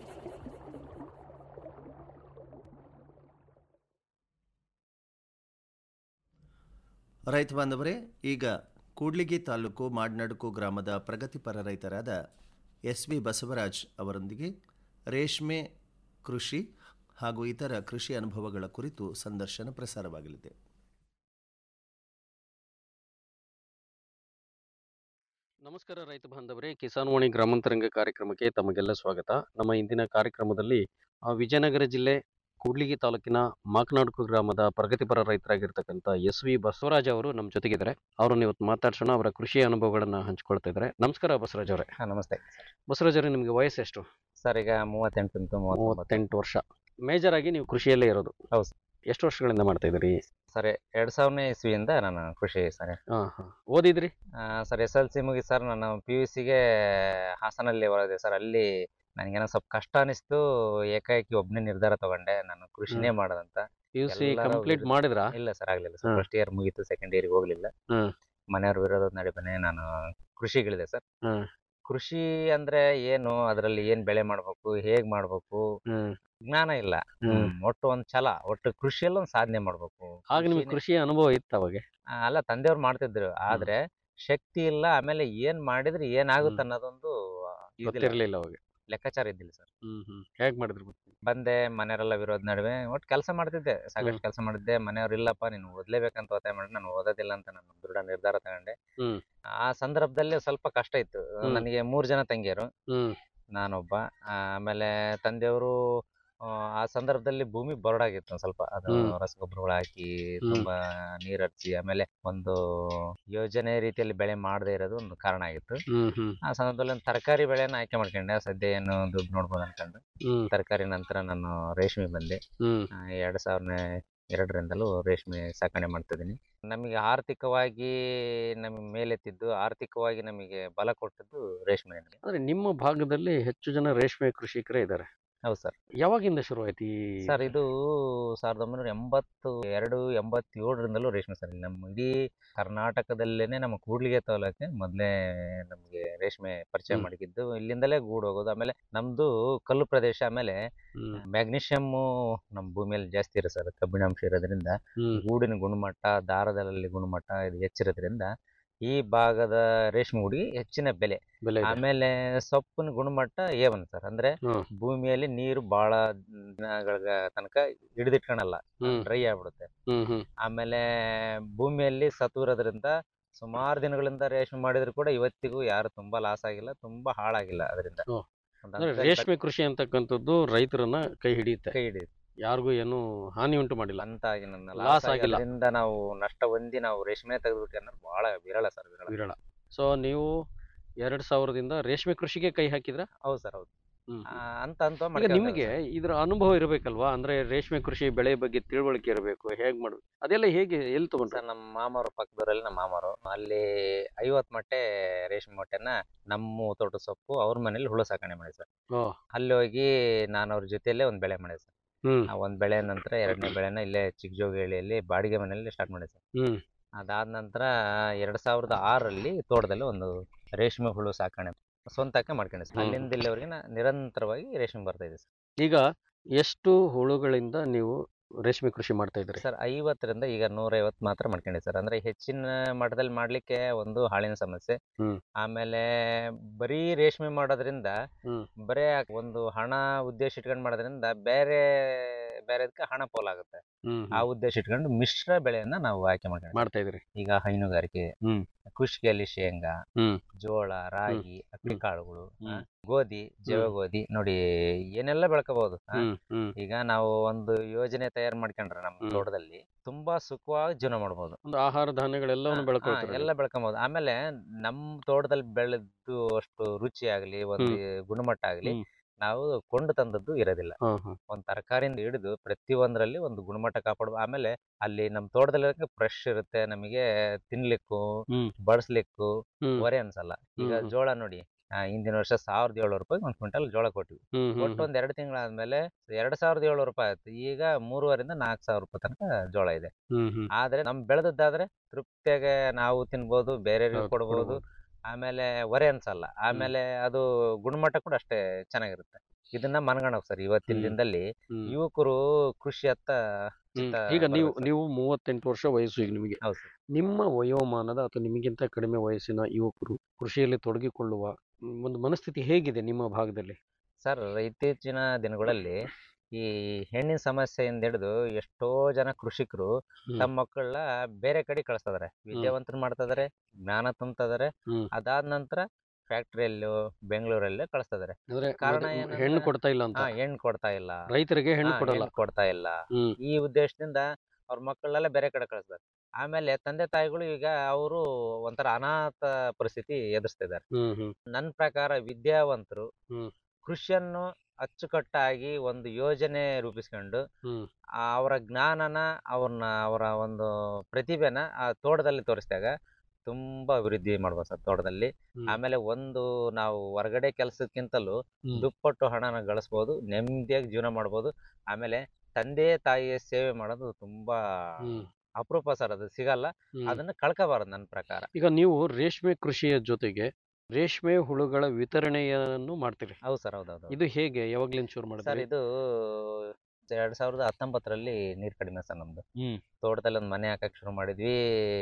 [SPEAKER 5] ರೈತ ಬಾಂಧವರೇ ಈಗ ಕೂಡ್ಲಿಗಿ ತಾಲೂಕು ಮಾಡ್ನಡುಕು ಗ್ರಾಮದ ಪ್ರಗತಿಪರ ರೈತರಾದ ಎಸ್ ವಿ ಬಸವರಾಜ್ ಅವರೊಂದಿಗೆ ರೇಷ್ಮೆ ಕೃಷಿ ಹಾಗೂ ಇತರ ಕೃಷಿ ಅನುಭವಗಳ ಕುರಿತು ಸಂದರ್ಶನ ಪ್ರಸಾರವಾಗಲಿದೆ
[SPEAKER 15] ನಮಸ್ಕಾರ ರೈತ ಬಾಂಧವರೇ ಕಿಸಾನ್ ವಾಣಿ ಗ್ರಾಮಾಂತರಂಗ ಕಾರ್ಯಕ್ರಮಕ್ಕೆ ತಮಗೆಲ್ಲ ಸ್ವಾಗತ ನಮ್ಮ ಇಂದಿನ ಕಾರ್ಯಕ್ರಮದಲ್ಲಿ ಆ, ವಿಜಯನಗರ ಜಿಲ್ಲೆ ಕೂಡ್ಲಿಗಿ ತಾಲೂಕಿನ ಮಾಕನಾಡ್ಕು ಗ್ರಾಮದ ಪ್ರಗತಿಪರ ರೈತರಾಗಿರ್ತಕ್ಕಂಥ ಎಸ್ ವಿ ಬಸವರಾಜ್ ಅವರು ನಮ್ಮ ಜೊತೆಗಿದ್ದಾರೆ ಅವರನ್ನು ಇವತ್ತು ಮಾತಾಡ್ಸೋಣ ಅವರ ಕೃಷಿ ಅನುಭವಗಳನ್ನ ಹಂಚ್ಕೊಳ್ತಾ ಇದ್ದಾರೆ ನಮಸ್ಕಾರ ಬಸವರಾಜ್ ಅವರೇ
[SPEAKER 16] ನಮಸ್ತೆ
[SPEAKER 15] ಬಸವರಾಜ್ ಅವರೇ ನಿಮಗೆ ವಯಸ್ಸು ಎಷ್ಟು
[SPEAKER 16] ಸರ್ ಈಗ ಮೂವತ್ತೆಂಟು ಮೂವತ್ತೊಂಬತ್ತು
[SPEAKER 15] ಮೂವತ್ತೆಂಟು ವರ್ಷ ಮೇಜರ್ ಆಗಿ ನೀವು ಕೃಷಿಯಲ್ಲೇ ಇರೋದು
[SPEAKER 16] ಹೌದು
[SPEAKER 15] ಎಷ್ಟು ವರ್ಷಗಳಿಂದ ಮಾಡ್ತಾ ಇದ್ದೀರಿ
[SPEAKER 16] ಸರಿ ಎರಡ್ ಸಾವಿರನೇ ಇಸ್ವಿಯಿಂದ ನಾನು ಕೃಷಿ ಸರ್
[SPEAKER 15] ಹಾಂ ಹಾಂ ಓದಿದ್ರಿ
[SPEAKER 16] ಸರ್ ಎಸ್ ಎಲ್ ಸಿ ಮುಗಿ ಸರ್ ನಾನು ಪಿ ಯು ಸಿಗೆ ಹಾಸನಲ್ಲಿ ಓದಿದೆ ಸರ್ ಅಲ್ಲಿ ನನಗೇನೋ ಸ್ವಲ್ಪ ಕಷ್ಟ ಅನಿಸ್ತು ಏಕಾಏಕಿ ಒಬ್ಬನೇ ನಿರ್ಧಾರ ತಗೊಂಡೆ ನಾನು ಕೃಷಿನೇ
[SPEAKER 15] ಹ್ಮ್.
[SPEAKER 16] ಮಾಡೋದಂತ
[SPEAKER 15] PUC
[SPEAKER 16] ಎಲ್ಲರ
[SPEAKER 15] complete
[SPEAKER 16] ವಿರೋಧ-
[SPEAKER 15] ಮಾಡಿದ್ರಾ?
[SPEAKER 16] ಇಲ್ಲ ಸರ್ ಆಗ್ಲಿಲ್ಲ ಸರ್
[SPEAKER 15] ಹ್ಮ್.
[SPEAKER 16] ಫಸ್ಟ್ ಇಯರ್ ಮುಗೀತು ಸೆಕೆಂಡ್ ಇಯರ್ಗೆ ಹೋಗ್ಲಿಲ್ಲ
[SPEAKER 15] ಹ್ಮ್.
[SPEAKER 16] ಮನೆಯವ್ರ ವಿರೋಧದ ನಡುವೆ ನಾನು ಕೃಷಿಗಿಳಿದೆ ಸರ್
[SPEAKER 15] ಹ್ಮ್.
[SPEAKER 16] ಕೃಷಿ ಅಂದ್ರೆ ಏನು ಅದರಲ್ಲಿ ಏನ್ ಬೆಳೆ ಮಾಡ್ಬೇಕು ಹೇಗ್ ಮಾಡ್ಬೇಕು
[SPEAKER 15] ಹ್ಮ್.
[SPEAKER 16] ಜ್ಞಾನ ಇಲ್ಲ
[SPEAKER 15] ಹ್ಮ್.
[SPEAKER 16] ಹ್ಮ್. ಒಟ್ಟು ಒಂದ್ ಛಲ ಒಟ್ಟು ಕೃಷಿಯಲ್ಲಿ ಒಂದ್ ಸಾಧನೆ ಮಾಡ್ಬೇಕು
[SPEAKER 15] ಆಗ ನಿಮಗೆ
[SPEAKER 16] ಕೃಷಿನೇ-
[SPEAKER 15] ಕೃಷಿ ಅನುಭವ ಇತ್ತು ಅವಾಗ
[SPEAKER 16] ಆ, ಅಲ್ಲ ತಂದೆಯವ್ರು ಮಾಡ್ತಿದ್ರು ಆದ್ರೆ ಶಕ್ತಿ ಇಲ್ಲ ಆಮೇಲೆ ಏನ್ ಮಾಡಿದ್ರೆ ಏನಾಗುತ್ತೆ ಅನ್ನೋದೊಂದು ಆ, ಇದಿಲ್ಲ.
[SPEAKER 15] ಗೊತ್ತಿರ್ಲಿಲ್ಲ ಅವಾಗ
[SPEAKER 16] ಲೆಕ್ಕಾಚಾರ ಇದ್ದಿಲ್ಲ ಸರ್
[SPEAKER 15] ಹ್ಮ್ ಹ್ಮ್ ಹೇಗ್ ಮಾಡಿದ್ರು ಗೊತ್ತಾ?
[SPEAKER 16] ಬಂದೆ ಮನೆಯವರೆಲ್ಲ ವಿರೋಧ ನಡುವೆ ಒಟ್ಟು ಕೆಲಸ ಮಾಡ್ತಿದ್ದೆ ಸಾಕಷ್ಟು ಕೆಲಸ ಮಾಡಿದ್ದೆ ಮನೆಯವ್ರು ಇಲ್ಲಪ್ಪ ನೀನು ಓದ್ಲೇಬೇಕಂತ ಒತ್ತಾಯ ಮಾಡಿ ನಾನು ಓದೋದಿಲ್ಲ ಅಂತ ನಾನು ದೃಢ ನಿರ್ಧಾರ ತಗೊಂಡೆ
[SPEAKER 15] ಹ್ಮ್
[SPEAKER 16] ಆ ಸಂದರ್ಭದಲ್ಲಿ ಸ್ವಲ್ಪ ಕಷ್ಟ ಇತ್ತು
[SPEAKER 15] ಹ್ಮ್.
[SPEAKER 16] ನನಗೆ ಮೂರು ಜನ ತಂಗಿಯರು
[SPEAKER 15] ಹ್ಮ್
[SPEAKER 16] ನಾನೊಬ್ಬ ಆ, ಆಮೇಲೆ ತಂದೆಯವರು ಆ, ಆ ಸಂದರ್ಭದಲ್ಲಿ ಭೂಮಿ ಬರಡಾಗಿತ್ತು ಒಂದ್ ಸ್ವಲ್ಪ ಅದು
[SPEAKER 15] ಹ್ಮ್.
[SPEAKER 16] ರಸಗೊಬ್ಬರಗಳು ಹಾಕಿ
[SPEAKER 15] ಹ್ಮ್.
[SPEAKER 16] ತುಂಬಾ ನೀರ್ ಹರಿಸಿ ಆಮೇಲೆ ಒಂದು ಯೋಜನೆ ರೀತಿಯಲ್ಲಿ ಬೆಳೆ ಮಾಡದೇ ಇರೋದು ಒಂದು ಕಾರಣ ಆಗಿತ್ತು
[SPEAKER 15] ಹ್ಮ್ ಹ್ಮ್
[SPEAKER 16] ಆ ಸಂದರ್ಭದಲ್ಲಿ ಒಂದು ತರಕಾರಿ ಬೆಳೆನ ಆಯ್ಕೆ ಮಾಡ್ಕೊಂಡೆ ಸದ್ಯ ಏನು ದುಡ್ಡು ನೋಡ್ಬೋದು ಅನ್ಕೊಂಡು
[SPEAKER 15] ಹ್ಮ್.
[SPEAKER 16] ತರಕಾರಿ ನಂತರ ನಾನು ರೇಷ್ಮೆ ಬಂದೆ
[SPEAKER 15] ಹ್ಮ್.
[SPEAKER 16] ಆ, ಎರಡ್ ಸಾವಿರದ ಎರಡರಿಂದಲೂ ರೇಷ್ಮೆ ಸಾಕಣೆ ಮಾಡ್ತಿದ್ದೀನಿ ನಮಗೆ ಆರ್ಥಿಕವಾಗಿ ನಮಗೆ ಮೇಲೆತ್ತಿದ್ದು ಆರ್ಥಿಕವಾಗಿ ನಮಗೆ ಬಲ ಕೊಟ್ಟದ್ದು ರೇಷ್ಮೆ
[SPEAKER 15] ಅಂದ್ರೆ ನಿಮ್ಮ ಭಾಗದಲ್ಲಿ ಹೆಚ್ಚು ಜನ ರೇಷ್ಮೆ ಕೃಷಿಕರೇ ಇದ್ದಾರೆ
[SPEAKER 16] ಹೌದು ಸರ್
[SPEAKER 15] ಯಾವಾಗಿಂದ ಶುರುವಾಯ್ತು ಈ
[SPEAKER 16] ಸರ್ ಇದು ಸಾವಿರದ ಒಂಬೈನೂರ ಎಂಬತ್ತು ಎರಡು ಎಂಬತ್ತೇಳರಿಂದಲೂ ರೇಷ್ಮೆ ಸರ್ ಇಲ್ಲಿ ನಮ್ಮ ಇಡೀ ಕರ್ನಾಟಕದಲ್ಲೇನೆ ನಮ್ಮ ಕೂಡ್ಲಿಗೆ ತಾಲೂಕೆ ಮೊದಲೇ ನಮಗೆ ರೇಷ್ಮೆ ಪರಿಚಯ
[SPEAKER 15] ಹ್ಮ್.
[SPEAKER 16] ಮಾಡಿದ್ದು ಇಲ್ಲಿಂದಲೇ ಗೂಡು ಹೋಗೋದು ಆಮೇಲೆ ನಮ್ದು ಕಲ್ಲು ಪ್ರದೇಶ ಆಮೇಲೆ
[SPEAKER 15] ಹ್ಮ್.
[SPEAKER 16] ಮ್ಯಾಗ್ನೀಷಿಯಮ್ಮು ನಮ್ಮ ಭೂಮಿಯಲ್ಲಿ ಜಾಸ್ತಿ ಇರುತ್ತೆ ಸರ್ ಕಬ್ಬಿಣಾಂಶ ಇರೋದ್ರಿಂದ
[SPEAKER 15] ಹ್ಮ್.
[SPEAKER 16] ಗೂಡಿನ ಗುಣಮಟ್ಟ ದಾರದಲ್ಲಿ ಗುಣಮಟ್ಟ ಇದು ಹೆಚ್ಚಿರೋದ್ರಿಂದ ಈ ಭಾಗದ ರೇಷ್ಮೆ ಹುಡಿಗೆ ಹೆಚ್ಚಿನ ಬೆಲೆ
[SPEAKER 15] ಬೆಲೆ ಇದೆ.
[SPEAKER 16] ಆಮೇಲೆ ಸೊಪ್ಪಿನ ಗುಣಮಟ್ಟ ಏವನ್ ಸರ್ ಅಂದ್ರೆ
[SPEAKER 15] ಹ್ಮ್.
[SPEAKER 16] ಭೂಮಿಯಲ್ಲಿ ನೀರು ಬಹಳ ದಿನಗಳ ತನಕ ಹಿಡಿದಿಟ್ಕೊಳಲ್ಲ
[SPEAKER 15] ಹ್ಮ್.
[SPEAKER 16] ಡ್ರೈ ಆಗ್ಬಿಡುತ್ತೆ
[SPEAKER 15] ಹ್ಮ್ ಹ್ಮ್
[SPEAKER 16] ಆಮೇಲೆ ಭೂಮಿಯಲ್ಲಿ ಸತು ಇರೋದ್ರಿಂದ ಸುಮಾರು ದಿನಗಳಿಂದ ರೇಷ್ಮೆ ಮಾಡಿದ್ರು ಕೂಡ ಇವತ್ತಿಗೂ ಯಾರು ತುಂಬಾ ಲಾಸ್ ಆಗಿಲ್ಲ ತುಂಬಾ ಹಾಳಾಗಿಲ್ಲ ಅದರಿಂದ
[SPEAKER 15] ಓ.
[SPEAKER 16] ಒಂದು
[SPEAKER 15] ಅಂದ್ರೆ
[SPEAKER 16] ಹಂತದಲ್ಲಿ
[SPEAKER 15] ರೇಷ್ಮೆ ಕೃಷಿ ಅಂತಕ್ಕಂಥದ್ದು ರೈತರನ್ನ ಕೈ ಹಿಡಿಯುತ್ತೆ
[SPEAKER 16] ಕೈ ಹಿಡಿಯುತ್ತೆ
[SPEAKER 15] ಯಾರಿಗೂ ಏನು ಹಾನಿ ಉಂಟು ಮಾಡಿಲ್ಲ
[SPEAKER 16] ಅಂತ ಆಗಿ ನನ್ನ
[SPEAKER 15] ಲಾಸ್
[SPEAKER 16] ಲಾಸ್
[SPEAKER 15] ಆಗಿಲ್ಲ
[SPEAKER 16] ಆಗಿಲ್ಲ ನಾವು ನಷ್ಟ ಹೊಂದಿ ನಾವು ರೇಷ್ಮೆ ತೆಗೆದ್ಬಿಟ್ಟು ಅನ್ನೋದು ಬಹಳ ವಿರಳ ಸರ್ ವಿರಳ
[SPEAKER 15] ವಿರಳ ಸೊ ನೀವು ಎರಡ್ ಸಾವಿರದಿಂದ ರೇಷ್ಮೆ ಕೃಷಿಗೆ ಕೈ ಹಾಕಿದ್ರ
[SPEAKER 16] ಹೌದು ಸರ್ ಹೌದು
[SPEAKER 15] ಹ್ಮ್
[SPEAKER 16] ಆ, ಅಂತ ಅಂತ
[SPEAKER 15] ಈಗ ನಿಮಗೆ ಇದರ ಅನುಭವ ಇರಬೇಕಲ್ವಾ ಅಂದ್ರೆ ರೇಷ್ಮೆ ಕೃಷಿ ಬೆಳೆ ಬಗ್ಗೆ ತಿಳುವಳಿಕೆ ಇರಬೇಕು ಹೇಗ್ ಮಾಡ್ಬೇಕು ಅದೆಲ್ಲ ಹೇಗೆ ಎಲ್ಲಿ ತಗೊಂಡ್ರೆ
[SPEAKER 16] ಸರ್ ನಮ್ಮ ಮಾಮರ ಪಕ್ಕದವರಲ್ಲಿ ನಮ್ಮ ಮಾಮರು ಅಲ್ಲಿ ಐವತ್ ಮೊಟ್ಟೆ ರೇಷ್ಮೆ ಮೊಟ್ಟೆನ ನಮ್ಮ ತೋಟದ ಸೊಪ್ಪು ಅವ್ರ ಮನೇಲಿ ಹುಳು ಸಾಕಣೆ ಮಾಡಿ ಸರ್
[SPEAKER 15] ಓ
[SPEAKER 16] ಅಲ್ಲಿ ಹೋಗಿ ನಾನು ಅವ್ರ ಜೊತೆಯಲ್ಲೇ ಒಂದ್ ಬೆಳೆ ಮಾಡಿದೆ ಸರ್
[SPEAKER 15] ಹ್ಮ್
[SPEAKER 16] ಆ ಒಂದ್ ಬೆಳೆ ನಂತರ ಎರಡನೇ ಬೆಳೆನ ಇಲ್ಲೇ ಚಿಕ್ಕಜೋಗಿಹಳ್ಳಿಯಲ್ಲಿ ಬಾಡಿಗೆ ಮನೆಯಲ್ಲಿ ಸ್ಟಾರ್ಟ್ ಮಾಡಿದೆ ಸರ್
[SPEAKER 15] ಹ್ಮ್
[SPEAKER 16] ಅದಾದ ನಂತರ ಎರಡ್ ಸಾವಿರದ ಆರಲ್ಲಿ ತೋಟದಲ್ಲಿ ಒಂದು ರೇಷ್ಮೆ ಹುಳು ಸಾಕಣೆ ಸ್ವಂತಕ್ಕೆ ಮಾಡ್ಕೊಂಡೆ ಸರ್
[SPEAKER 15] ಹ್ಮ್.
[SPEAKER 16] ಅಲ್ಲಿಂದ ಇಲ್ಲಿವರೆಗೆ ನಾ ನಿರಂತರವಾಗಿ ರೇಷ್ಮೆ ಬರ್ತಾ ಇದೆ ಸರ್
[SPEAKER 15] ಈಗ ಎಷ್ಟು ಹುಳುಗಳಿಂದ ನೀವು ರೇಷ್ಮೆ ಕೃಷಿ ಮಾಡ್ತಾ ಇದ್ರಿ
[SPEAKER 16] ಸರ್ ಐವತ್ತರಿಂದ ಈಗ ನೂರೈವತ್ತು ಮಾತ್ರ ಮಾಡ್ಕೊಂಡಿದ್ದೆ ಸರ್ ಅಂದ್ರೆ ಹೆಚ್ಚಿನ ಮಟ್ಟದಲ್ಲಿ ಮಾಡ್ಲಿಕ್ಕೆ ಒಂದು ಹಾಳಿನ ಸಮಸ್ಯೆ
[SPEAKER 15] ಹ್ಮ್.
[SPEAKER 16] ಆಮೇಲೆ ಬರೀ ರೇಷ್ಮೆ ಮಾಡೋದ್ರಿಂದ
[SPEAKER 15] ಹ್ಮ್.
[SPEAKER 16] ಬರೇ ಒಂದು ಹಣ ಉದ್ದೇಶ ಇಟ್ಕೊಂಡು ಮಾಡೋದ್ರಿಂದ ಬೇರೆ ಬೇರೆದಕ್ಕೆ ಹಣ ಪೋಲಾಗುತ್ತೆ
[SPEAKER 15] ಹ್ಮ್
[SPEAKER 16] ಆ ಉದ್ದೇಶ ಇಟ್ಕೊಂಡು ಮಿಶ್ರ ಬೆಳೆಯನ್ನ ನಾವು ಆಯ್ಕೆ ಮಾಡ್ಕೊಂಡು
[SPEAKER 15] ಮಾಡ್ತಾ ಇದ್ರಿ
[SPEAKER 16] ಈಗ ಹೈನುಗಾರಿಕೆ
[SPEAKER 15] ಹ್ಮ್
[SPEAKER 16] ಕುಷ್ಕಿಯಲ್ಲಿ ಶೇಂಗಾ
[SPEAKER 15] ಹ್ಮ್
[SPEAKER 16] ಜೋಳ ರಾಗಿ ಅಕ್ಕಿ ಕಾಳುಗಳು ಆ,
[SPEAKER 15] ಹ್ಮ್.
[SPEAKER 16] ಗೋಧಿ ಜವ ಗೋಧಿ ನೋಡಿ ಏನೆಲ್ಲ ಬೆಳ್ಕೋಬಹುದು ಆ.
[SPEAKER 15] ಹ್ಮ್ ಹ್ಮ್
[SPEAKER 16] ಈಗ ನಾವು ಒಂದು ಯೋಜನೆ ತಯಾರು ಮಾಡ್ಕೊಂಡ್ರೆ ನಮ್ಮ
[SPEAKER 15] ಹ್ಮ್.
[SPEAKER 16] ತೋಟದಲ್ಲಿ ತುಂಬಾ ಸುಖವಾಗಿ ಜೀವನ ಮಾಡ್ಬೋದು
[SPEAKER 15] ಒಂದು ಆಹಾರ ಧಾನ್ಯಗಳೆಲ್ಲವನ್ನು
[SPEAKER 16] ಹಾ,
[SPEAKER 15] ಬೆಳ್ಕೊಳ್ತಾರೆ
[SPEAKER 16] ಎಲ್ಲ ಬೆಳ್ಕೊಬಹುದು ಆಮೇಲೆ ನಮ್ಮ ತೋಟದಲ್ಲಿ ಬೆಳೆದು ಅಷ್ಟು ರುಚಿ ಆಗ್ಲಿ ಒಂದು ಗುಣಮಟ್ಟ ಆಗ್ಲಿ
[SPEAKER 15] ಹ್ಮ್.
[SPEAKER 16] ನಾವು ಕೊಂಡು ತಂದದ್ದು ಇರೋದಿಲ್ಲ
[SPEAKER 15] ಹಾ ಹಾ
[SPEAKER 16] ಒಂದ್ ತರಕಾರಿಯಿಂದ ಹಿಡಿದು ಪ್ರತಿಯೊಂದರಲ್ಲಿ ಒಂದು ಗುಣಮಟ್ಟ ಕಾಪಾಡುವ ಆಮೇಲೆ ಅಲ್ಲಿ ನಮ್ಮ ತೋಟದಲ್ಲಿ ಫ್ರೆಶ್ ಇರುತ್ತೆ ನಮಗೆ ತಿನ್ಲಿಕ್ಕೂ
[SPEAKER 15] ಹ್ಮ್
[SPEAKER 16] ಬಡಿಸ್ಲಿಕ್ಕೂ
[SPEAKER 15] ಹ್ಮ್.
[SPEAKER 16] ಹೊರೆ ಅನ್ಸಲ್ಲ ಈಗ
[SPEAKER 15] ಹ್ಮ್ ಹ್ಮ್.
[SPEAKER 16] ಜೋಳ ನೋಡಿ ಆ, ಹಿಂದಿನ ವರ್ಷ ಸಾವಿರದ ಏಳ್ನೂರು ರೂಪಾಯಿ ಒಂದ್ ಕ್ವಿಂಟಲ್ ಜೋಳ ಕೊಟ್ವಿ
[SPEAKER 15] ಹ್ಮ್ ಹ್ಮ್
[SPEAKER 16] ಒಟ್ಟು ಒಂದ್ ಎರಡು ತಿಂಗಳಾದ್ಮೇಲೆ ಎರಡ್ ಸಾವಿರದ ಏಳ್ನೂರು ರೂಪಾಯಿ ಆಯ್ತು ಈಗ ಮೂರುವರಿಂದ ನಾಲ್ಕು ಸಾವಿರ ರೂಪಾಯಿ ತನಕ ಜೋಳ ಇದೆ
[SPEAKER 15] ಹ್ಮ್ ಹ್ಮ್
[SPEAKER 16] ಆದ್ರೆ ನಮ್ ಬೆಳೆದದ್ದಾದ್ರೆ ತೃಪ್ತಿಯಾಗೆ ನಾವು ತಿನ್ಬೋದು ಬೇರೆಯವ್ರಿಗೆ
[SPEAKER 15] ಹೌದು,
[SPEAKER 16] ಕೊಡ್ಬೋದು
[SPEAKER 15] ಕೊಡ್ಬೋದು.
[SPEAKER 16] ಆಮೇಲೆ ಹೊರೆ ಅನ್ಸಲ್ಲ ಆಮೇಲೆ ಅದು ಗುಣಮಟ್ಟ ಕೂಡ ಅಷ್ಟೇ ಚೆನ್ನಾಗಿರುತ್ತೆ ಇದನ್ನ ಮನಗಣಕ್ ಸರ್ ಇವತ್ತಿನ
[SPEAKER 15] ಹ್ಮ್.
[SPEAKER 16] ದಿನದಲ್ಲಿ
[SPEAKER 15] ಹ್ಮ್.
[SPEAKER 16] ಯುವಕರು ಕೃಷಿ ಹತ್ತ
[SPEAKER 15] ಹ್ಮ್.
[SPEAKER 16] ಚಿತ್ತ
[SPEAKER 15] ಈಗ ನೀವು
[SPEAKER 16] ಬರ್ಬೇಕು ಸರ್.
[SPEAKER 15] ನೀವು ಮೂವತ್ತೆಂಟು ವರ್ಷ ವಯಸ್ಸು ಈಗ ನಿಮಗೆ
[SPEAKER 16] ಹೌದು ಸರ್
[SPEAKER 15] ನಿಮ್ಮ ವಯೋಮಾನದ ಅಥವಾ ನಿಮಗಿಂತ ಕಡಿಮೆ ವಯಸ್ಸಿನ ಯುವಕರು ಕೃಷಿಯಲ್ಲಿ ತೊಡಗಿಕೊಳ್ಳುವ ಮ್, ಒಂದು ಮನಸ್ಥಿತಿ ಹೇಗಿದೆ ನಿಮ್ಮ ಭಾಗದಲ್ಲಿ
[SPEAKER 16] ಸರ್ ಇತ್ತೀಚಿನ ದಿನಗಳಲ್ಲಿ ಈ ಹೆಣ್ಣಿನ ಸಮಸ್ಯೆಯಿಂದ ಹಿಡಿದು ಎಷ್ಟೋ ಜನ ಕೃಷಿಕರು
[SPEAKER 15] ಹ್ಮ್.
[SPEAKER 16] ತಮ್ಮ ಮಕ್ಕಳನ್ನ ಬೇರೆ ಕಡೆ ಕಳಿಸ್ತಿದಾರೆ ವಿದ್ಯಾವಂತರು ಮಾಡ್ತಿದಾರೆ ಜ್ಞಾನ ತುಂಬ್ತಿದಾರೆ
[SPEAKER 15] ಹ್ಮ್.
[SPEAKER 16] ಅದಾದ ನಂತರ ಫ್ಯಾಕ್ಟ್ರಿಯಲ್ಲೂ ಬೆಂಗಳೂರಲ್ಲೇ ಕಳಿಸ್ತಿದಾರೆ
[SPEAKER 15] ಅಂದ್ರೆ
[SPEAKER 16] ಕಾರಣ
[SPEAKER 15] ಮದುವೆ-
[SPEAKER 16] ಏನಂದ್ರೆ
[SPEAKER 15] ಹೆಣ್ಣು ಕೊಡ್ತಾ ಇಲ್ಲ ಅಂತ
[SPEAKER 16] ಹಾ ಹೆಣ್ಣು ಕೊಡ್ತಾ ಇಲ್ಲ
[SPEAKER 15] ರೈತರಿಗೆ ಹೆಣ್ಣು
[SPEAKER 16] ಹಾ,
[SPEAKER 15] ಕೊಡಲ್ಲ
[SPEAKER 16] ಹೆಣ್ಣು ಕೊಡ್ತಾ ಇಲ್ಲ
[SPEAKER 15] ಹ್ಮ್
[SPEAKER 16] ಈ ಉದ್ದೇಶದಿಂದ ಅವ್ರ ಮಕ್ಕಳನ್ನೆಲ್ಲ ಬೇರೆ ಕಡೆ ಕಳಿಸ್ತಾರೆ ಆಮೇಲೆ ತಂದೆ ತಾಯಿಗಳು ಈಗ ಅವರು ಒಂಥರ ಅನಾಥ ಪರಿಸ್ಥಿತಿ ಎದುರಿಸ್ತಿದ್ದಾರೆ
[SPEAKER 15] ಹ್ಮ್ ಹ್ಮ್
[SPEAKER 16] ನನ್ನ ಪ್ರಕಾರ ವಿದ್ಯಾವಂತರು
[SPEAKER 15] ಹ್ಮ್
[SPEAKER 16] ಕೃಷಿಯನ್ನು ಅಚ್ಚುಕಟ್ಟಾಗಿ ಒಂದು ಯೋಜನೆ ರೂಪಿಸ್ಕೊಂಡು
[SPEAKER 15] ಹ್ಮ್
[SPEAKER 16] ಆ ಅವರ ಜ್ಞಾನನ ಅವ್ರನ್ನ ಅವರ ಒಂದು ಪ್ರತಿಭೆನ ಆ ತೋಟದಲ್ಲಿ ತೋರಿಸಿದಾಗ ತುಂಬಾ ಅಭಿವೃದ್ಧಿ ಮಾಡ್ಬೋದು ಸರ್ ತೋಟದಲ್ಲಿ
[SPEAKER 15] ಹ್ಮ್.
[SPEAKER 16] ಆಮೇಲೆ ಒಂದು ನಾವು ಹೊರಗಡೆ ಕೆಲಸಕ್ಕಿಂತಲೂ
[SPEAKER 15] ಹ್ಮ್.
[SPEAKER 16] ದುಪ್ಪಟ್ಟು ಹಣನ ಗಳಿಸ್ಬೋದು ನೆಮ್ಮದಿಯಾಗಿ ಜೀವನ ಮಾಡ್ಬೋದು ಆಮೇಲೆ ತಂದೆ ತಾಯಿಯ ಸೇವೆ ಮಾಡೋದು ತುಂಬಾ
[SPEAKER 15] ಹ್ಮ್.
[SPEAKER 16] ಅಪರೂಪ ಸರ್ ಅದು ಸಿಗಲ್ಲ
[SPEAKER 15] ಹ್ಮ್.
[SPEAKER 16] ಅದನ್ನ ಕಳ್ಕೋಬಾರದು ನನ್ನ ಪ್ರಕಾರ
[SPEAKER 15] ಈಗ ನೀವು ರೇಷ್ಮೆ ಕೃಷಿಯ ಜೊತೆಗೆ ರೇಷ್ಮೆ ಹುಳುಗಳ ವಿತರಣೆಯನ್ನು ಮಾಡ್ತೀರಿ
[SPEAKER 16] ಹೌದು ಸರ್ ಹೌದೌದು
[SPEAKER 15] ಇದು ಹೇಗೆ ಯಾವಾಗ್ಲಿಂದ ಶುರು
[SPEAKER 16] ಸರ್
[SPEAKER 15] ಮಾಡಿದ್ರಿ
[SPEAKER 16] ಇದು ಎರಡ್ ಸಾವಿರದ ಹತ್ತೊಂಬತ್ತರಲ್ಲಿ ನೀರ್ ಕಡಿಮೆ ಸರ್ ನಮ್ದು
[SPEAKER 15] ಹ್ಮ್
[SPEAKER 16] ತೋಟದಲ್ಲಿ ಒಂದು ಮನೆ ಹಾಕಕ್ ಶುರು ಮಾಡಿದ್ವಿ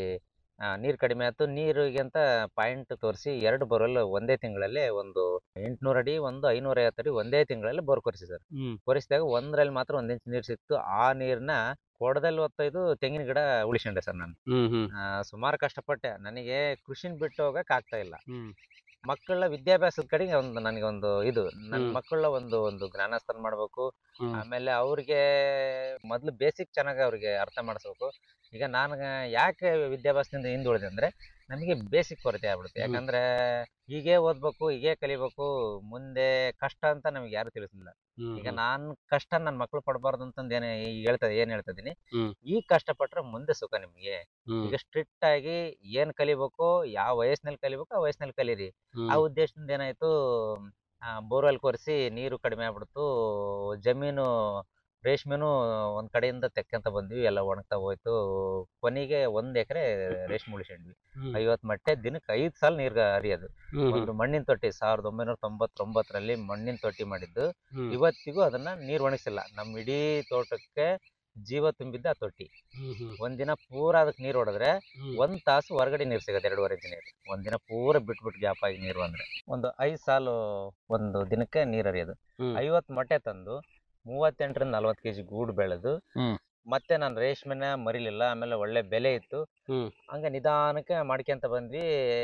[SPEAKER 16] ಆ, ನೀರ್ ಕಡಿಮೆ ಆಯ್ತು ನೀರಿಗೆ ಅಂತ ಪಾಯಿಂಟ್ ತೋರಿಸಿ ಎರಡು ಬೋರ್ವೆಲ್ ಒಂದೇ ತಿಂಗಳಲ್ಲೇ ಒಂದು ಎಂಟ್ನೂರು ಅಡಿ ಒಂದು ಐನೂರ ಐವತ್ತು ಅಡಿ ಒಂದೇ ತಿಂಗಳಲ್ಲಿ ಬೋರ್ ಕೊರಿಸಿ ಸರ್
[SPEAKER 15] ಹ್ಮ್
[SPEAKER 16] ಕೊರಿಸಿದಾಗ ಒಂದ್ರಲ್ಲಿ ಮಾತ್ರ ಒಂದ್ ಇಂಚ್ ನೀರು ಸಿಕ್ತು ಆ ನೀರ್ನ ಕೊಡದಲ್ಲಿ ಹೊತ್ತೊಯ್ದು ತೆಂಗಿನ ಗಿಡ ಉಳಿಸ್ಕೊಂಡೆ ಸರ್ ನಾನು
[SPEAKER 15] ಹ್ಮ್ ಹ್ಮ್
[SPEAKER 16] ಸುಮಾರು ಕಷ್ಟಪಟ್ಟೆ ನನಗೆ ಕೃಷಿನ ಬಿಟ್ಟು ಹೋಗಕ್ ಆಗ್ತಾ ಇಲ್ಲ
[SPEAKER 15] ಹ್ಮ್
[SPEAKER 16] ಮಕ್ಕಳ ವಿದ್ಯಾಭ್ಯಾಸದ ಕಡೆಗೆ ಒಂದು ನನಗೆ ಒಂದು ಇದು ನನ್ನ
[SPEAKER 15] ಹ್ಮ್.
[SPEAKER 16] ಮಕ್ಕಳ ಒಂದು ಒಂದು ಜ್ಞಾನಸ್ಥಾನ ಮಾಡ್ಬೇಕು
[SPEAKER 15] ಹ್ಮ್.
[SPEAKER 16] ಆಮೇಲೆ ಅವ್ರಿಗೆ ಮೊದ್ಲು ಬೇಸಿಕ್ ಚೆನ್ನಾಗಿ ಅವ್ರಿಗೆ ಅರ್ಥ ಮಾಡಿಸ್ಬೇಕು ಈಗ ನಾನು ಯಾಕೆ ವಿದ್ಯಾಭ್ಯಾಸದಿಂದ ಹಿಂದುಳಿದೆ ಅಂದ್ರೆ ನಮಗೆ ಬೇಸಿಕ್ ಕೊರತೆ ಆಗ್ಬಿಡುತ್ತೆ
[SPEAKER 15] ಹ್ಮ್.
[SPEAKER 16] ಯಾಕಂದ್ರೆ ಹೀಗೆ ಓದ್ಬೇಕು ಹೀಗೆ ಕಲಿಬೇಕು ಮುಂದೆ ಕಷ್ಟ ಅಂತ ನಮ್ಗೆ ಯಾರು ತಿಳಿಸಿಲ್ಲ
[SPEAKER 15] ಹ್ಮ್
[SPEAKER 16] ಈಗ
[SPEAKER 15] ಹ್ಮ್.
[SPEAKER 16] ನಾನ್ ಕಷ್ಟ ನನ್ನ ಮಕ್ಳು ಪಡಬಾರ್ದು ಅಂತಂದು ಏನೇ ಈಗ ಹೇಳ್ತಾ ಏನ್ ಹೇಳ್ತಾ ಇದೀನಿ
[SPEAKER 15] ಹ್ಮ್.
[SPEAKER 16] ಈಗ ಕಷ್ಟಪಟ್ರೆ ಮುಂದೆ ಸುಖ ನಿಮ್ಗೆ
[SPEAKER 15] ಹ್ಮ್.
[SPEAKER 16] ಈಗ ಸ್ಟ್ರಿಕ್ಟ್ ಆಗಿ ಏನ್ ಕಲಿಬೇಕು ಯಾವ ವಯಸ್ಸಿನಲ್ಲಿ ಕಲಿಬೇಕು ಆ ವಯಸ್ಸಿನಲ್ಲಿ ಕಲೀರಿ
[SPEAKER 15] ಹ್ಮ್.
[SPEAKER 16] ಆ ಉದ್ದೇಶದಿಂದ ಏನಾಯ್ತು ಬೋರ್ವೆಲ್ ಕೊರೆಸಿ ನೀರು ಕಡಿಮೆ ಆಗ್ಬಿಡ್ತು ಜಮೀನು ರೇಷ್ಮೆನೂ ಒಂದ್ ಕಡೆಯಿಂದ ತೆಕ್ಕಂತ ಬಂದ್ವಿ ಎಲ್ಲ ಒಣಗ್ತಾ ಹೋಯ್ತು ಕೊನೆಗೆ ಒಂದ್ ಎಕರೆ ರೇಷ್ಮೆ ಉಳಿಸ್ಕೊಂಡ್ವಿ
[SPEAKER 15] ಹ್ಮ್.
[SPEAKER 16] ಐವತ್ ಮಟ್ಟೆ ದಿನಕ್ಕೆ ಐದ್ ಸಲ ನೀರ್ ಹರಿಯೋದು
[SPEAKER 15] ಹ್ಮ್ ಹ್ಮ್.
[SPEAKER 16] ಒಂದು ಮಣ್ಣಿನ ತೊಟ್ಟಿ ಸಾವಿರದ ಒಂಬೈನೂರ ತೊಂಬತ್ತೊಂಬತ್ತರಲ್ಲಿ ಮಣ್ಣಿನ ತೊಟ್ಟಿ ಮಾಡಿದ್ದು
[SPEAKER 15] ಹ್ಮ್.
[SPEAKER 16] ಇವತ್ತಿಗೂ ಅದನ್ನ ನೀರ್ ಒಣಗಿಸಿಲ್ಲ ನಮ್ಮ ಇಡೀ ತೋಟಕ್ಕೆ ಜೀವ ತುಂಬಿದ್ದ ಆ ತೊಟ್ಟಿ
[SPEAKER 15] ಹ್ಮ್ ಹ್ಮ್.
[SPEAKER 16] ಒಂದಿನ ಪೂರ ಅದಕ್ಕೆ ನೀರ್ ಹೊಡೆದ್ರೆ
[SPEAKER 15] ಹ್ಮ್.
[SPEAKER 16] ಒಂದ್ ತಾಸು ಹೊರಗಡೆ ನೀರ್ ಸಿಗುತ್ತೆ ಎರಡೂವರೆ ಇಂಚ್ ನೀರು ಒಂದಿನ ಪೂರ ಬಿಟ್ಬಿಟ್ಟು ಗ್ಯಾಪ್ ಆಗಿ ನೀರು ಅಂದ್ರೆ ಒಂದು ಐದ್ ಸಾಲು ಒಂದು ದಿನಕ್ಕೆ ನೀರ್ ಹರಿಯೋದು
[SPEAKER 15] ಹ್ಮ್.
[SPEAKER 16] ಐವತ್ ಮೊಟ್ಟೆ ತಂದು ಮೂವತ್ತೆಂಟರಿಂದ ನಲ್ವತ್ತು ಕೆಜಿ ಗೂಡು ಬೆಳೆದು
[SPEAKER 15] ಹ್ಮ್.
[SPEAKER 16] ಮತ್ತೆ ನಾನು ರೇಷ್ಮೆನ ಮರಿಲಿಲ್ಲ ಆಮೇಲೆ ಒಳ್ಳೆ ಬೆಲೆ ಇತ್ತು
[SPEAKER 15] ಹ್ಮ್.
[SPEAKER 16] ಹಂಗ ನಿಧಾನಕ್ಕೆ ಮಾಡ್ಕೊಂತ ಬಂದ್ವಿ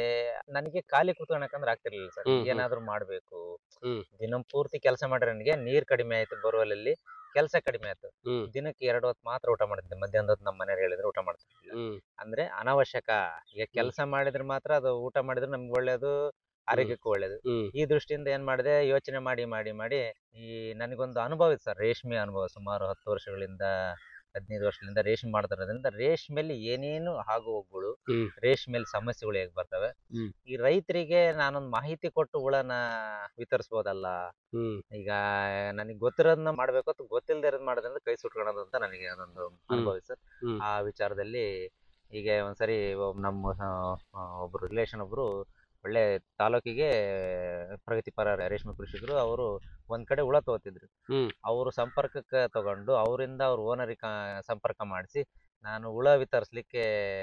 [SPEAKER 16] ನನಗೆ ಖಾಲಿ ಕೂತ್ಕೊಳಕಂದ್ರೆ ಆಗ್ತಿರ್ಲಿಲ್ಲ ಸರ್
[SPEAKER 15] ಹ್ಮ್, ಹ್ಮ್.
[SPEAKER 16] ಏನಾದ್ರೂ ಮಾಡ್ಬೇಕು
[SPEAKER 15] ಹ್ಮ್.
[SPEAKER 16] ದಿನ ಪೂರ್ತಿ ಕೆಲಸ ಮಾಡ್ರೆ ನನಗೆ ನೀರ್ ಕಡಿಮೆ ಆಯ್ತು ಬೋರ್ವೆಲಲ್ಲಿ ಕೆಲಸ ಕಡಿಮೆ ಆಯ್ತು
[SPEAKER 15] ಹ್ಮ್.
[SPEAKER 16] ದಿನಕ್ಕೆ ಎರಡು ಹೊತ್ತು ಮಾತ್ರ ಊಟ ಮಾಡ್ತಿದ್ದೆ ಮಧ್ಯಾಹ್ನದ ಹೊತ್ತು ನಮ್ಮ ಮನೆಯವ್ರು ಹೇಳಿದ್ರೆ ಊಟ ಮಾಡ್ತಿರ್ಲಿಲ್ಲ
[SPEAKER 15] ಹ್ಮ್.
[SPEAKER 16] ಅಂದ್ರೆ ಅನಾವಶ್ಯಕ ಈಗ ಕೆಲಸ ಮಾಡಿದ್ರೆ ಮಾತ್ರ ಅದು ಊಟ ಮಾಡಿದ್ರೆ ನಮ್ಗೆ ಒಳ್ಳೇದು ಆರೋಗ್ಯಕ್ಕೂ ಒಳ್ಳೇದು
[SPEAKER 15] ಹ್ಮ್.
[SPEAKER 16] ಈ ದೃಷ್ಟಿಯಿಂದ ಏನ್ ಮಾಡಿದೆ ಯೋಚನೆ ಮಾಡಿ ಮಾಡಿ ಮಾಡಿ ಈ ನನಗೊಂದು ಅನುಭವ ಇದೆ ಸರ್ ರೇಷ್ಮೆ ಅನುಭವ ಸುಮಾರು ಹತ್ತು ವರ್ಷಗಳಿಂದ ಹದಿನೈದು ವರ್ಷಗಳಿಂದ ರೇಷ್ಮೆ ಮಾಡ್ತಿರೋದ್ರಿಂದ ರೇಷ್ಮೆಲಿ ಏನೇನು ಆಗು ಹೋಗುಗಳು
[SPEAKER 15] ಹ್ಮ್.
[SPEAKER 16] ರೇಷ್ಮೆಲಿ ಸಮಸ್ಯೆಗಳು ಹೇಗೆ ಬರ್ತವೆ
[SPEAKER 15] ಹ್ಮ್.
[SPEAKER 16] ಈ ರೈತರಿಗೆ ನಾನೊಂದು ಮಾಹಿತಿ ಕೊಟ್ಟು ಹುಳನ ವಿತರಿಸ್ಬೋದಲ್ಲ
[SPEAKER 15] ಹ್ಮ್.
[SPEAKER 16] ಈಗ ನನಗೆ ಗೊತ್ತಿರೋದನ್ನ ಮಾಡ್ಬೇಕು ಅಥವಾ ಗೊತ್ತಿಲ್ಲದೆ ಇರೋದ್ ಮಾಡೋದ್ರಿಂದ ಕೈ ಸುಟ್ಕೊಳೋದು ಅಂತ ನನಗೆ ಅದೊಂದು ಅನುಭವ ಇದೆ ಸರ್
[SPEAKER 15] ಹ್ಮ್.
[SPEAKER 16] ಆ ವಿಚಾರದಲ್ಲಿ ಈಗ ಒಂದ್ಸರಿ ಒಬ್ ನಮ್ಮ ಆ, ಆ, ಒಬ್ರು ರಿಲೇಷನ್ ಒಬ್ರು ಒಳ್ಳೆ ತಾಲೂಕಿಗೆ ಪ್ರಗತಿಪರ ರೇಷ್ಮೆ ಕೃಷಿಕರು ಅವರು ಒಂದ್ ಕಡೆ ಹುಳ ತಗೋತಿದ್ರು
[SPEAKER 15] ಹ್ಮ್.
[SPEAKER 16] ಅವರು ಸಂಪರ್ಕಕ್ಕೆ ತಗೊಂಡು ಅವರಿಂದ ಅವ್ರ ಓನರಿಗೆ ಸಂಪರ್ಕ ಮಾಡಿಸಿ ನಾನು ಹುಳ ವಿತರಿಸ್ಲಿಕ್ಕೆ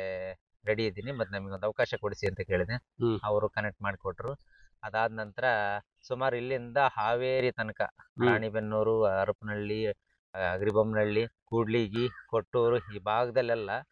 [SPEAKER 16] ರೆಡಿ ಇದ್ದೀನಿ ಮತ್ತೆ ನಮಗೆ ಒಂದು ಅವಕಾಶ ಕೊಡಿಸಿ ಅಂತ ಕೇಳಿದೆ
[SPEAKER 15] ಹ್ಮ್.
[SPEAKER 16] ಅವರು ಕನೆಕ್ಟ್ ಮಾಡಿಕೊಟ್ರು ಅದಾದ ನಂತರ ಸುಮಾರು ಇಲ್ಲಿಂದ ಹಾವೇರಿ ತನಕ
[SPEAKER 15] ಹ್ಮ್.
[SPEAKER 16] ರಾಣಿಬೆನ್ನೂರು ಹರಪನಹಳ್ಳಿ ಆ, ಅಗ್ರಿಬೊಮ್ಮನಹಳ್ಳಿ ಕೂಡ್ಲಿಗಿ ಕೊಟ್ಟೂರು ಈ ಭಾಗದಲ್ಲೆಲ್ಲ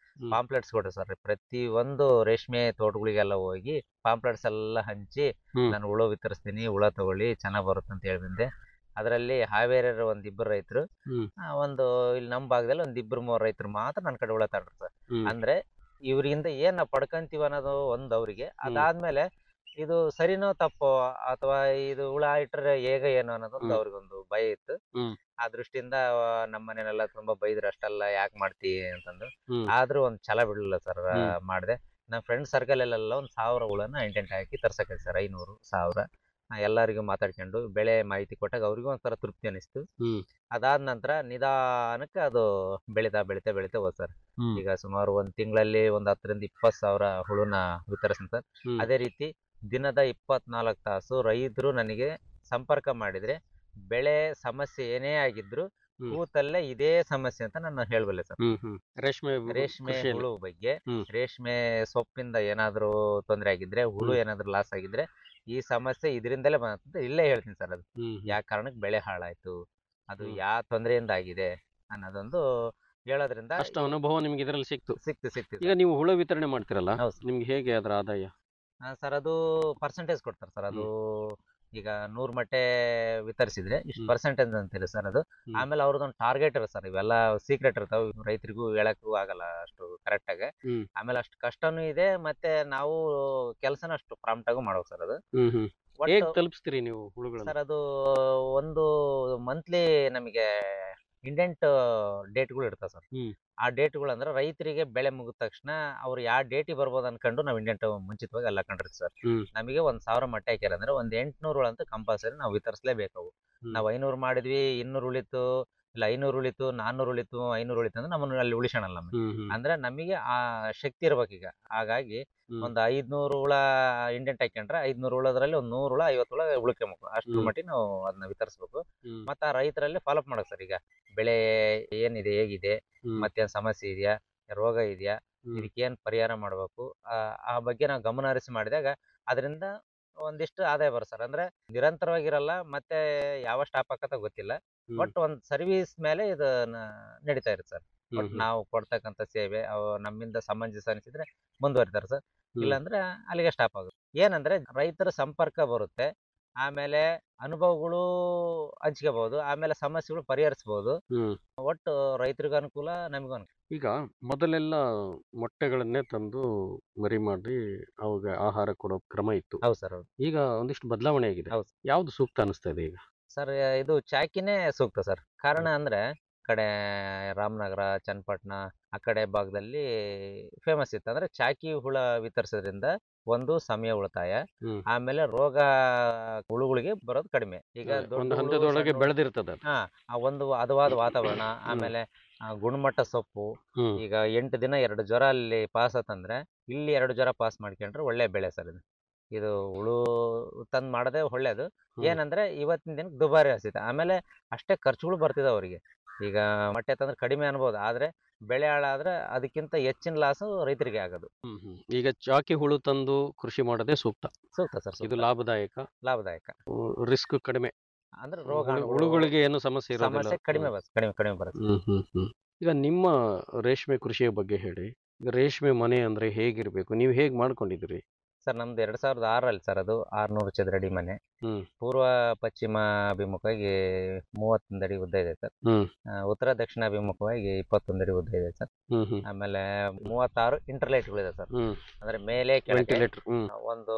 [SPEAKER 15] ಹ್ಮ್.
[SPEAKER 16] ಪಾಂಪ್ಲೆಟ್ಸ್ ಕೊಟ್ಟರು ಸರ್ ಪ್ರತಿ ಒಂದು ರೇಷ್ಮೆ ತೋಟಗಳಿಗೆಲ್ಲ ಹೋಗಿ ಪಾಂಪ್ಲೆಟ್ಸ್ ಎಲ್ಲ ಹಂಚಿ
[SPEAKER 15] ಹ್ಮ್.
[SPEAKER 16] ನಾನು ಹುಳು ವಿತರಿಸ್ತೀನಿ ಹುಳ ತಗೊಳ್ಳಿ ಚೆನ್ನಾಗಿ ಬರುತ್ತೆ ಅಂತ ಹೇಳಿ ಬಂದೆ ಅದರಲ್ಲಿ ಹಾವೇರಿಯರ ಒಂದ್ ಇಬ್ಬರು ರೈತರು
[SPEAKER 15] ಹ್ಮ್.
[SPEAKER 16] ಒಂದು ಇಲ್ಲಿ ನಮ್ಮ ಭಾಗದಲ್ಲಿ ಒಂದ್ ಇಬ್ರು ಮೂರು ರೈತರು ಮಾತ್ರ ನನ್ನ ಕಡೆ ಹುಳ ತಗೊಂಡ್ರು ಸರ್
[SPEAKER 15] ಹ್ಮ್.
[SPEAKER 16] ಅಂದ್ರೆ ಇವರಿಂದ ಏನ್ ನಾವು ಪಡ್ಕಂತೀವಿ ಅನ್ನೋದು ಒಂದ್ ಅವ್ರಿಗೆ ಅದಾದ್ಮೇಲೆ ಇದು ಸರಿನೋ ತಪ್ಪೋ ಅಥವಾ ಇದು ಹುಳ ಇಟ್ರೆ ಹೇಗೆ ಏನು ಅನ್ನೋದೊಂದು
[SPEAKER 15] ಹ್ಮ್.
[SPEAKER 16] ಅವ್ರಿಗೊಂದು ಭಯ ಇತ್ತು
[SPEAKER 15] ಹ್ಮ್.
[SPEAKER 16] ಆ ದೃಷ್ಟಿಯಿಂದ ನಮ್ಮ ಮನೇಲೆಲ್ಲ ತುಂಬಾ ಬೈದ್ರು ಅಷ್ಟೆಲ್ಲ ಯಾಕೆ ಮಾಡ್ತಿ ಅಂತಂದು
[SPEAKER 15] ಹ್ಮ್.
[SPEAKER 16] ಆದ್ರೂ ಒಂದ್ ಛಲ ಬಿಡ್ಲಿಲ್ಲ ಸರ್
[SPEAKER 15] ಹ್ಮ್.
[SPEAKER 16] ಮಾಡಿದೆ ನಮ್ಮ ಫ್ರೆಂಡ್ ಸರ್ಕಲ್ ಅಲ್ಲೆಲ್ಲ ಒಂದ್ ಸಾವಿರ ಹುಳನ ಇಂಟೆಂಟ್ ಹಾಕಿ ತರ್ಸಕ್ಕೆ ಸರ್ ಐನೂರು ಸಾವಿರ ಆ, ಎಲ್ಲರಿಗೂ ಮಾತಾಡ್ಕೊಂಡು ಬೆಳೆ ಮಾಹಿತಿ ಕೊಟ್ಟಾಗ ಅವ್ರಿಗೂ ಒಂಥರ ತೃಪ್ತಿ ಅನಿಸ್ತು
[SPEAKER 15] ಹ್ಮ್.
[SPEAKER 16] ಅದಾದ ನಂತರ ನಿಧಾನಕ್ಕೆ ಅದು ಬೆಳೀತಾ ಬೆಳೀತಾ ಬೆಳೀತಾ ಹೋದ್ ಸರ್
[SPEAKER 15] ಹ್ಮ್.
[SPEAKER 16] ಈಗ ಸುಮಾರು ಒಂದ್ ತಿಂಗಳಲ್ಲಿ ಒಂದ್ ಹತ್ತರಿಂದ ಇಪ್ಪತ್ತು ಸಾವಿರ ಹುಳುನ ವಿತರಿಸ್ತೀನಿ ಸರ್
[SPEAKER 15] ಹ್ಮ್.
[SPEAKER 16] ಅದೇ ರೀತಿ ದಿನದ ಇಪ್ಪತ್ನಾಲ್ಕು ತಾಸು ರೈತರು ನನಗೆ ಸಂಪರ್ಕ ಮಾಡಿದ್ರೆ ಬೆಳೆ ಸಮಸ್ಯೆ ಏನೇ ಆಗಿದ್ರು
[SPEAKER 15] ಹ್ಮ್.
[SPEAKER 16] ಕೂತಲ್ಲೇ ಇದೇ ಸಮಸ್ಯೆ ಅಂತ ನಾನು ಹೇಳಬಲ್ಲೆ ಸರ್
[SPEAKER 15] ಹ್ಮ್ ಹ್ಮ್ ರೇಷ್ಮೆ ಬ-
[SPEAKER 16] ರೇಷ್ಮೆ
[SPEAKER 15] ಕೃಷಿಯಲ್ಲಿ.
[SPEAKER 16] ಹುಳು ಬಗ್ಗೆ
[SPEAKER 15] ಹ್ಮ್.
[SPEAKER 16] ರೇಷ್ಮೆ ಸೊಪ್ಪಿಂದ ಏನಾದ್ರೂ ತೊಂದರೆ ಆಗಿದ್ರೆ ಹುಳು
[SPEAKER 15] ಹ್ಮ್.
[SPEAKER 16] ಏನಾದ್ರೂ ಲಾಸ್ ಆಗಿದ್ರೆ ಈ ಸಮಸ್ಯೆ ಇದರಿಂದಲೇ ಬಂತ ಇಲ್ಲೇ ಹೇಳ್ತೀನಿ ಸರ್ ಅದು
[SPEAKER 15] ಹ್ಮ್
[SPEAKER 16] ಯಾವ ಕಾರಣಕ್ಕೆ ಬೆಳೆ ಹಾಳಾಯ್ತು ಅದು
[SPEAKER 15] ಹ್ಮ್.
[SPEAKER 16] ಯಾವ ತೊಂದರೆಯಿಂದ ಆಗಿದೆ ಅನ್ನೋದೊಂದು ಹೇಳೋದ್ರಿಂದ
[SPEAKER 15] ಅಷ್ಟು ಅನುಭವ ನಿಮ್ಗೆ ಇದರಲ್ಲಿ ಸಿಕ್ತು
[SPEAKER 16] ಸಿಕ್ತು ಸಿಕ್ತು
[SPEAKER 15] ಈಗ ನೀವು ಹುಳ ವಿತರಣೆ ಮಾಡ್ತಿರಲ್ಲ
[SPEAKER 16] ಹೌದು ಸರ್.
[SPEAKER 15] ನಿಮ್ಗೆ ಹೇಗೆ ಅದರ ಆದಾಯ
[SPEAKER 16] ಸರ್ ಅದು ಪರ್ಸೆಂಟೇಜ್ ಕೊಡ್ತಾರೆ ಸರ್ ಅದು ಈಗ ನೂರ್ ಮಟ್ಟೆ ವಿತರಿಸಿದ್ರೆ ಇಷ್ಟು
[SPEAKER 15] ಹ್ಮ್.
[SPEAKER 16] ಪರ್ಸೆಂಟೇಜ್ ಅಂತೀರಿ ಸರ್ ಅದು
[SPEAKER 15] ಹ್ಮ್.
[SPEAKER 16] ಆಮೇಲೆ ಅವ್ರದ್ದೊಂದು ಟಾರ್ಗೆಟ್ ಇರುತ್ತೆ ಸರ್ ಇವೆಲ್ಲ ಸೀಕ್ರೆಟ್ ಇರ್ತಾವೆ ರೈತರಿಗೂ ಹೇಳಕ್ಕೂ ಆಗಲ್ಲ ಅಷ್ಟು ಕರೆಕ್ಟ್ ಆಗಿ
[SPEAKER 15] ಹ್ಮ್.
[SPEAKER 16] ಆಮೇಲೆ ಅಷ್ಟು ಕಷ್ಟನೂ ಇದೆ ಮತ್ತೆ ನಾವು ಕೆಲಸನ ಅಷ್ಟು ಪ್ರಾಂಪ್ಟ್ ಆಗು ಮಾಡ್ಬೇಕು ಸರ್ ಅದು
[SPEAKER 15] ಹ್ಮ್ ಹ್ಮ್
[SPEAKER 16] ಒಟ್ಟು-
[SPEAKER 15] ಹೇಗ್ ತಲುಪಿಸ್ತೀರಿ ನೀವು ಹುಳುಗಳನ್ನ
[SPEAKER 16] ಸರ್ ಅದು ಒಂದು ಮಂತ್ಲಿ ನಮಗೆ ಇಂಡೆಂಟ್ ಡೇಟ್ಗಳು ಇರ್ತಾವೆ ಸರ್
[SPEAKER 15] ಹ್ಮ್.
[SPEAKER 16] ಆ ಡೇಟ್ಗಳು ಅಂದ್ರೆ ರೈತರಿಗೆ ಬೆಳೆ ಮುಗಿದ ತಕ್ಷಣ ಅವ್ರು ಯಾವ ಡೇಟಿಗೆ ಬರ್ಬೋದು ಅನ್ಕೊಂಡು ನಾವು ಇಂಡೆಂಟ್ ಮುಂಚಿತವಾಗಿ ಎಲ್ಲ ಕಂಡಿರ್ತೀವಿ ಸರ್
[SPEAKER 15] ಹ್ಮ್.
[SPEAKER 16] ನಮಗೆ ಒಂದ್ ಸಾವಿರ ಮಟ್ಟೆ ಹಾಕ್ಯಾರ ಅಂದ್ರೆ ಒಂದ್ ಎಂಟ್ನೂರು ಅಂತೂ ಕಂಪಲ್ಸರಿ ನಾವು ವಿತರಿಸಲೇಬೇಕು ಅವು
[SPEAKER 15] ಹ್ಮ್.
[SPEAKER 16] ನಾವು ಐನೂರು ಮಾಡಿದ್ವಿ ಇನ್ನೂರು ಉಳಿತು ಇಲ್ಲ ಐನೂರು ಉಳಿತು ನಾನ್ನೂರು ಉಳಿತು ಐನೂರು ಉಳಿತು ಅಂದ್ರೆ ನಮ್ಮನ್ನು ಅಲ್ಲಿ ಉಳಿಸೋಣಲ್ಲ ನಮಗೆ
[SPEAKER 15] ಹ್ಮ್ ಹ್ಮ್
[SPEAKER 16] ಅಂದ್ರೆ ನಮಗೆ ಆ ಶಕ್ತಿ ಇರ್ಬೇಕೀಗ ಹಾಗಾಗಿ
[SPEAKER 15] ಹ್ಮ್.
[SPEAKER 16] ಒಂದ್ ಐದ್ನೂರು ಹುಳ ಇಂಡೆಂಟ್ ಹಾಕ್ಯಂಡ್ರೆ ಐದ್ನೂರು ಹುಳದ್ರಲ್ಲಿ ಒಂದ್ ನೂರು ಹುಳ ಐವತ್ತು ಹುಳ ಉಳ್ಕೊಬೇಕು ಅಷ್ಟ್ರ
[SPEAKER 15] ಹ್ಮ್.
[SPEAKER 16] ಮಟ್ಟಿಗೆ ನಾವು ಅದನ್ನ ವಿತರಿಸ್ಬೇಕು
[SPEAKER 15] ಹ್ಮ್.
[SPEAKER 16] ಮತ್ತೆ ಆ ರೈತರಲ್ಲಿ ಫಾಲೋಅಪ್ ಮಾಡಕ್ ಸರ್ ಈಗ ಬೆಳೆ ಏನಿದೆ ಹೇಗಿದೆ
[SPEAKER 15] ಹ್ಮ್.
[SPEAKER 16] ಮತ್ತೇನ್ ಸಮಸ್ಯೆ ಇದೆಯಾ ರೋಗ ಇದೆಯಾ
[SPEAKER 15] ಹ್ಮ್.
[SPEAKER 16] ಇದಕ್ಕೇನ್ ಪರಿಹಾರ ಮಾಡ್ಬೇಕು ಆ ಆ ಬಗ್ಗೆ ನಾವು ಗಮನ ಹರಿಸಿ ಮಾಡಿದಾಗ ಅದರಿಂದ ಒಂದಿಷ್ಟು ಆದಾಯ ಬರುತ್ತೆ ಸರ್ ಅಂದ್ರೆ ನಿರಂತರವಾಗಿರಲ್ಲ ಮತ್ತೆ ಯಾವ ಸ್ಟಾಪ್ ಆಕತ್ತ ಗೊತ್ತಿಲ್ಲ
[SPEAKER 15] ಹ್ಮ್.
[SPEAKER 16] ಬಟ್ ಒಂದ್ ಸರ್ವಿಸ್ ಮೇಲೆ ಇದು ನಡೀತಾ ಇರುತ್ತೆ ಸರ್
[SPEAKER 15] ಹ್ಮ್
[SPEAKER 16] ಬಟ್
[SPEAKER 15] ಹ್ಮ್.
[SPEAKER 16] ನಾವು ಕೊಡ್ತಕ್ಕಂಥ ಸೇವೆ ಅವು ನಮ್ಮಿಂದ ಸಮಂಜಸ ಅನಿಸಿದ್ರೆ ಮುಂದುವರಿತಾರೆ ಸರ್
[SPEAKER 15] ಹ್ಮ್.
[SPEAKER 16] ಇಲ್ಲಾಂದ್ರೆ ಅಲ್ಲಿಗೆ ಸ್ಟಾಪ್ ಆಗುತ್ತೆ ಏನಂದ್ರೆ ರೈತರ ಸಂಪರ್ಕ ಬರುತ್ತೆ ಆಮೇಲೆ ಅನುಭವಗಳು ಹಂಚ್ಕೋಬಹುದು ಆಮೇಲೆ ಸಮಸ್ಯೆಗಳು ಪರಿಹರಿಸಬಹುದು
[SPEAKER 15] ಹ್ಮ್
[SPEAKER 16] ಒಟ್ಟು ರೈತರಿಗೂ ಅನುಕೂಲ ನಮಗೂ ಅನುಕೂಲ
[SPEAKER 15] ಈಗ ಮೊದಲೆಲ್ಲ ಮೊಟ್ಟೆಗಳನ್ನೇ ತಂದು ಮರಿ ಮಾಡಿ ಅವಾಗ ಆಹಾರ ಕೊಡೋ ಕ್ರಮ ಇತ್ತು
[SPEAKER 16] ಹೌದು ಸರ್ ಹೌದು
[SPEAKER 15] ಈಗ ಒಂದಿಷ್ಟು ಬದಲಾವಣೆ ಆಗಿದೆ
[SPEAKER 16] ಹೌದು.
[SPEAKER 15] ಯಾವ್ದು ಸೂಕ್ತ ಅನಿಸ್ತಾ ಇದೆ ಈಗ
[SPEAKER 16] ಸರ್ ಇದು ಚಾಕಿನೇ ಸೂಕ್ತ ಸರ್ ಕಾರಣ ಅಂದ್ರೆ ಕಡೆ ರಾಮನಗರ ಚನ್ನಪಟ್ಟಣ ಆ ಕಡೆ ಭಾಗದಲ್ಲಿ ಫೇಮಸ್ ಇತ್ತು ಅಂದ್ರೆ ಚಾಕಿ ಹುಳ ವಿತರಿಸೋದ್ರಿಂದ ಒಂದು ಸಮಯ ಉಳಿತಾಯ
[SPEAKER 15] ಹ್ಮ್.
[SPEAKER 16] ಆಮೇಲೆ ರೋಗ ಹುಳುಗಳಿಗೆ ಬರೋದು ಕಡಿಮೆ ಈಗ ದೊಡ್ಡ
[SPEAKER 15] ಒಂದು
[SPEAKER 16] ಹುಳು,
[SPEAKER 15] ಹಂತದೊಳಗೆ
[SPEAKER 16] ಸಣ್ಣ ಹುಳು-
[SPEAKER 15] ಬೆಳೆದಿರ್ತದೆ ಅದು.
[SPEAKER 16] ಹಾ ಆ ಒಂದು ಹದವಾದ ವಾತಾವರಣ ಆಮೇಲೆ ಆ ಗುಣಮಟ್ಟ ಸೊಪ್ಪು
[SPEAKER 15] ಹ್ಮ್.
[SPEAKER 16] ಈಗ ಎಂಟು ದಿನ ಎರಡು ಜ್ವರ ಅಲ್ಲಿ ಪಾಸ್ ಆತಂದ್ರೆ ಇಲ್ಲಿ ಎರಡು ಜ್ವರ ಪಾಸ್ ಮಾಡ್ಕೊಂಡ್ರೆ ಒಳ್ಳೆ ಬೆಳೆ ಸರ್ ಇದು ಇದು ಹುಳು ತಂದ್ ಮಾಡದೆ ಒಳ್ಳೇದು
[SPEAKER 15] ಹ್ಮ್.
[SPEAKER 16] ಏನಂದ್ರೆ ಇವತ್ತಿನ ದಿನಕ್ಕೆ ದುಬಾರಿ ಅನಿಸುತ್ತೆ ಆಮೇಲೆ ಅಷ್ಟೇ ಖರ್ಚುಗಳು ಬರ್ತಿದೆ ಅವರಿಗೆ ಈಗ ಮೊಟ್ಟೆ ತಂದ್ರೆ ಕಡಿಮೆ ಅನ್ಬೋದು ಆದ್ರೆ ಬೆಳೆ ಹಾಳಾದ್ರೆ ಅದಕ್ಕಿಂತ ಹೆಚ್ಚಿನ ಲಾಸು ರೈತರಿಗೆ ಆಗೋದು
[SPEAKER 15] ಹ್ಮ್ ಹ್ಮ್. ಈಗ ಚಾಕಿ ಹುಳು ತಂದು ಕೃಷಿ ಮಾಡೋದೇ ಸೂಕ್ತ
[SPEAKER 16] ಸೂಕ್ತ ಸರ್
[SPEAKER 15] ಇದು ಲಾಭದಾಯಕ
[SPEAKER 16] ಲಾಭದಾಯಕ
[SPEAKER 15] ರಿಸ್ಕ್ ಕಡಿಮೆ
[SPEAKER 16] ಅಂದ್ರೆ
[SPEAKER 15] ಹುಳು-
[SPEAKER 16] ರೋಗ
[SPEAKER 15] ಹುಳುಗಳಿಗೆ ಏನು ಸಮಸ್ಯೆ ಇರೋದಿಲ್ಲ
[SPEAKER 16] ಸಮಸ್ಯೆ ಕಡಿಮೆ ಬರುತ್ತೆ ಕಡಿಮೆ ಕಡಿಮೆ ಬರುತ್ತೆ
[SPEAKER 15] ಹ್ಮ್ ಹ್ಮ್ ಹ್ಮ್ ಈಗ ನಿಮ್ಮ ರೇಷ್ಮೆ ಕೃಷಿಯ ಬಗ್ಗೆ ಹೇಳಿ ಈಗ ರೇಷ್ಮೆ ಮನೆ ಅಂದ್ರೆ ಹೇಗಿರ್ಬೇಕು ನೀವು ಹೇಗ್ ಮಾಡ್ಕೊಂಡಿದ್ದೀರಿ
[SPEAKER 16] ಸರ್ ನಮ್ದು ಎರಡ್ ಸಾವಿರದ ಆರಲ್ಲಿ ಸರ್ ಅದು ಆರ್ನೂರು ಚದರಡಿ ಮನೆ
[SPEAKER 15] ಹ್ಮ್
[SPEAKER 16] ಪೂರ್ವ ಪಶ್ಚಿಮ ಅಭಿಮುಖವಾಗಿ ಮೂವತ್ತೊಂದು ಅಡಿ ಉದ್ದ ಇದೆ ಸರ್
[SPEAKER 15] ಹ್ಮ್
[SPEAKER 16] ಆ, ಉತ್ತರ ದಕ್ಷಿಣ ಅಭಿಮುಖವಾಗಿ ಇಪ್ಪತ್ತೊಂದು ಅಡಿ ಉದ್ದ ಇದೆ ಸರ್
[SPEAKER 15] ಹ್ಮ್ ಹ್ಮ್
[SPEAKER 16] ಆಮೇಲೆ ಮೂವತ್ತಾರು ಇಂಟರ್ಲೈಟ್ಗಳಿದೆ ಸರ್
[SPEAKER 15] ಹ್ಮ್
[SPEAKER 16] ಅಂದ್ರೆ ಮೇಲೆ ಕೆಳಗೆ
[SPEAKER 15] ವೆಂಟಿಲೇಟರ್ ಹ್ಮ್
[SPEAKER 16] ಒಂದು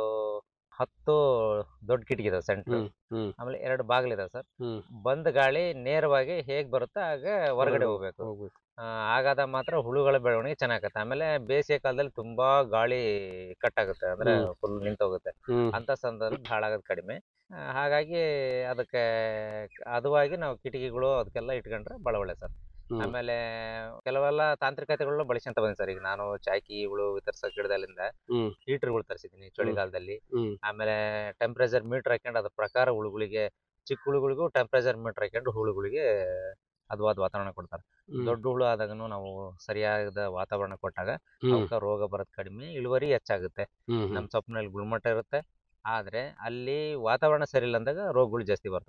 [SPEAKER 16] ಹತ್ತು ದೊಡ್ಡ ಕಿಟಕಿ ಇದಾವೆ ಸೆಂಟ್ರ್
[SPEAKER 15] ಹ್ಮ್ ಹ್ಮ್
[SPEAKER 16] ಆಮೇಲೆ ಎರಡು ಬಾಗಿಲಿದಾವೆ ಸರ್
[SPEAKER 15] ಹ್ಮ್
[SPEAKER 16] ಬಂದ ಗಾಳಿ ನೇರವಾಗಿ ಹೇಗ್ ಬರುತ್ತೋ ಆಗ ಹೊರಗಡೆ ಹೋಗ್ಬೇಕು
[SPEAKER 15] ಹೋಗ್ಬೇಕು
[SPEAKER 16] ಆ, ಹಾಗಾದ ಮಾತ್ರ ಹುಳುಗಳ ಬೆಳವಣಿಗೆ ಚೆನ್ನಾಗತ್ತೆ ಆಮೇಲೆ ಬೇಸಿಗೆ ಕಾಲದಲ್ಲಿ ತುಂಬಾ ಗಾಳಿ ಕಟ್ ಆಗುತ್ತೆ ಅಂದ್ರೆ
[SPEAKER 15] ಹ್ಮ್.
[SPEAKER 16] ಫುಲ್ ನಿಂತೋಗುತ್ತೆ
[SPEAKER 15] ಹ್ಮ್
[SPEAKER 16] ಅಂತ ಸಂದರ್ಭದಲ್ಲಿ ಹಾಳಾಗೋದು ಕಡಿಮೆ ಆ, ಹಾಗಾಗಿ ಅದಕ್ಕೆ ಅದುವಾಗಿ ನಾವು ಕಿಟಕಿಗಳು ಅದಕ್ಕೆಲ್ಲ ಇಟ್ಕೊಂಡ್ರೆ ಭಾಳ ಒಳ್ಳೆ ಸರ್
[SPEAKER 15] ಹ್ಮ್.
[SPEAKER 16] ಆಮೇಲೆ ಕೆಲವೆಲ್ಲ ತಾಂತ್ರಿಕತೆಗಳನ್ನ ಬಳಸ್ಕೊಂತ ಬಂದೆ ಸರ್ ಈಗ ನಾನು ಚಾಕಿ ಹುಳು ವಿತರಿಸೋ ಗಿಡದಲ್ಲಿಂದ
[SPEAKER 15] ಹ್ಮ್
[SPEAKER 16] ಹೀಟರ್ಗಳು ತರಿಸಿದ್ದೀನಿ ಚಳಿಗಾಲದಲ್ಲಿ
[SPEAKER 15] ಹ್ಮ್
[SPEAKER 16] ಆಮೇಲೆ ಟೆಂಪ್ರೇಚರ್ ಮೀಟರ್ ಹಾಕೊಂಡು ಅದ್ರ ಪ್ರಕಾರ ಹುಳುಗಳಿಗೆ ಚಿಕ್ಕ ಹುಳುಗಳಿಗೂ ಟೆಂಪ್ರೇಚರ್ ಮೀಟರ್ ಹಾಕೊಂಡು ಹುಳುಗಳಿಗೆ ಹದವಾದ ವಾತಾವರಣ ಕೊಡ್ತಾರೆ
[SPEAKER 15] ಹ್ಮ್.
[SPEAKER 16] ದೊಡ್ಡ ಹುಳು ಆದಾಗನು ನಾವು ಸರಿಯಾದ ವಾತಾವರಣ ಕೊಟ್ಟಾಗ
[SPEAKER 15] ಹ್ಮ್.
[SPEAKER 16] ಅವಕ್ಕೆ ರೋಗ ಬರೋದು ಕಡಿಮೆ ಇಳುವರಿ ಹೆಚ್ಚಾಗುತ್ತೆ
[SPEAKER 15] ಹ್ಮ್ ಹ್ಮ್.
[SPEAKER 16] ನಮ್ಮ ಸೊಪ್ಪಿನಲ್ಲಿ ಗುಣಮಟ್ಟ ಇರುತ್ತೆ ಆದ್ರೆ ಅಲ್ಲಿ ವಾತಾವರಣ ಸರಿ ಇಲ್ಲ ಅಂದಾಗ ರೋಗಗಳು ಜಾಸ್ತಿ ಬರ್ತಾವೆ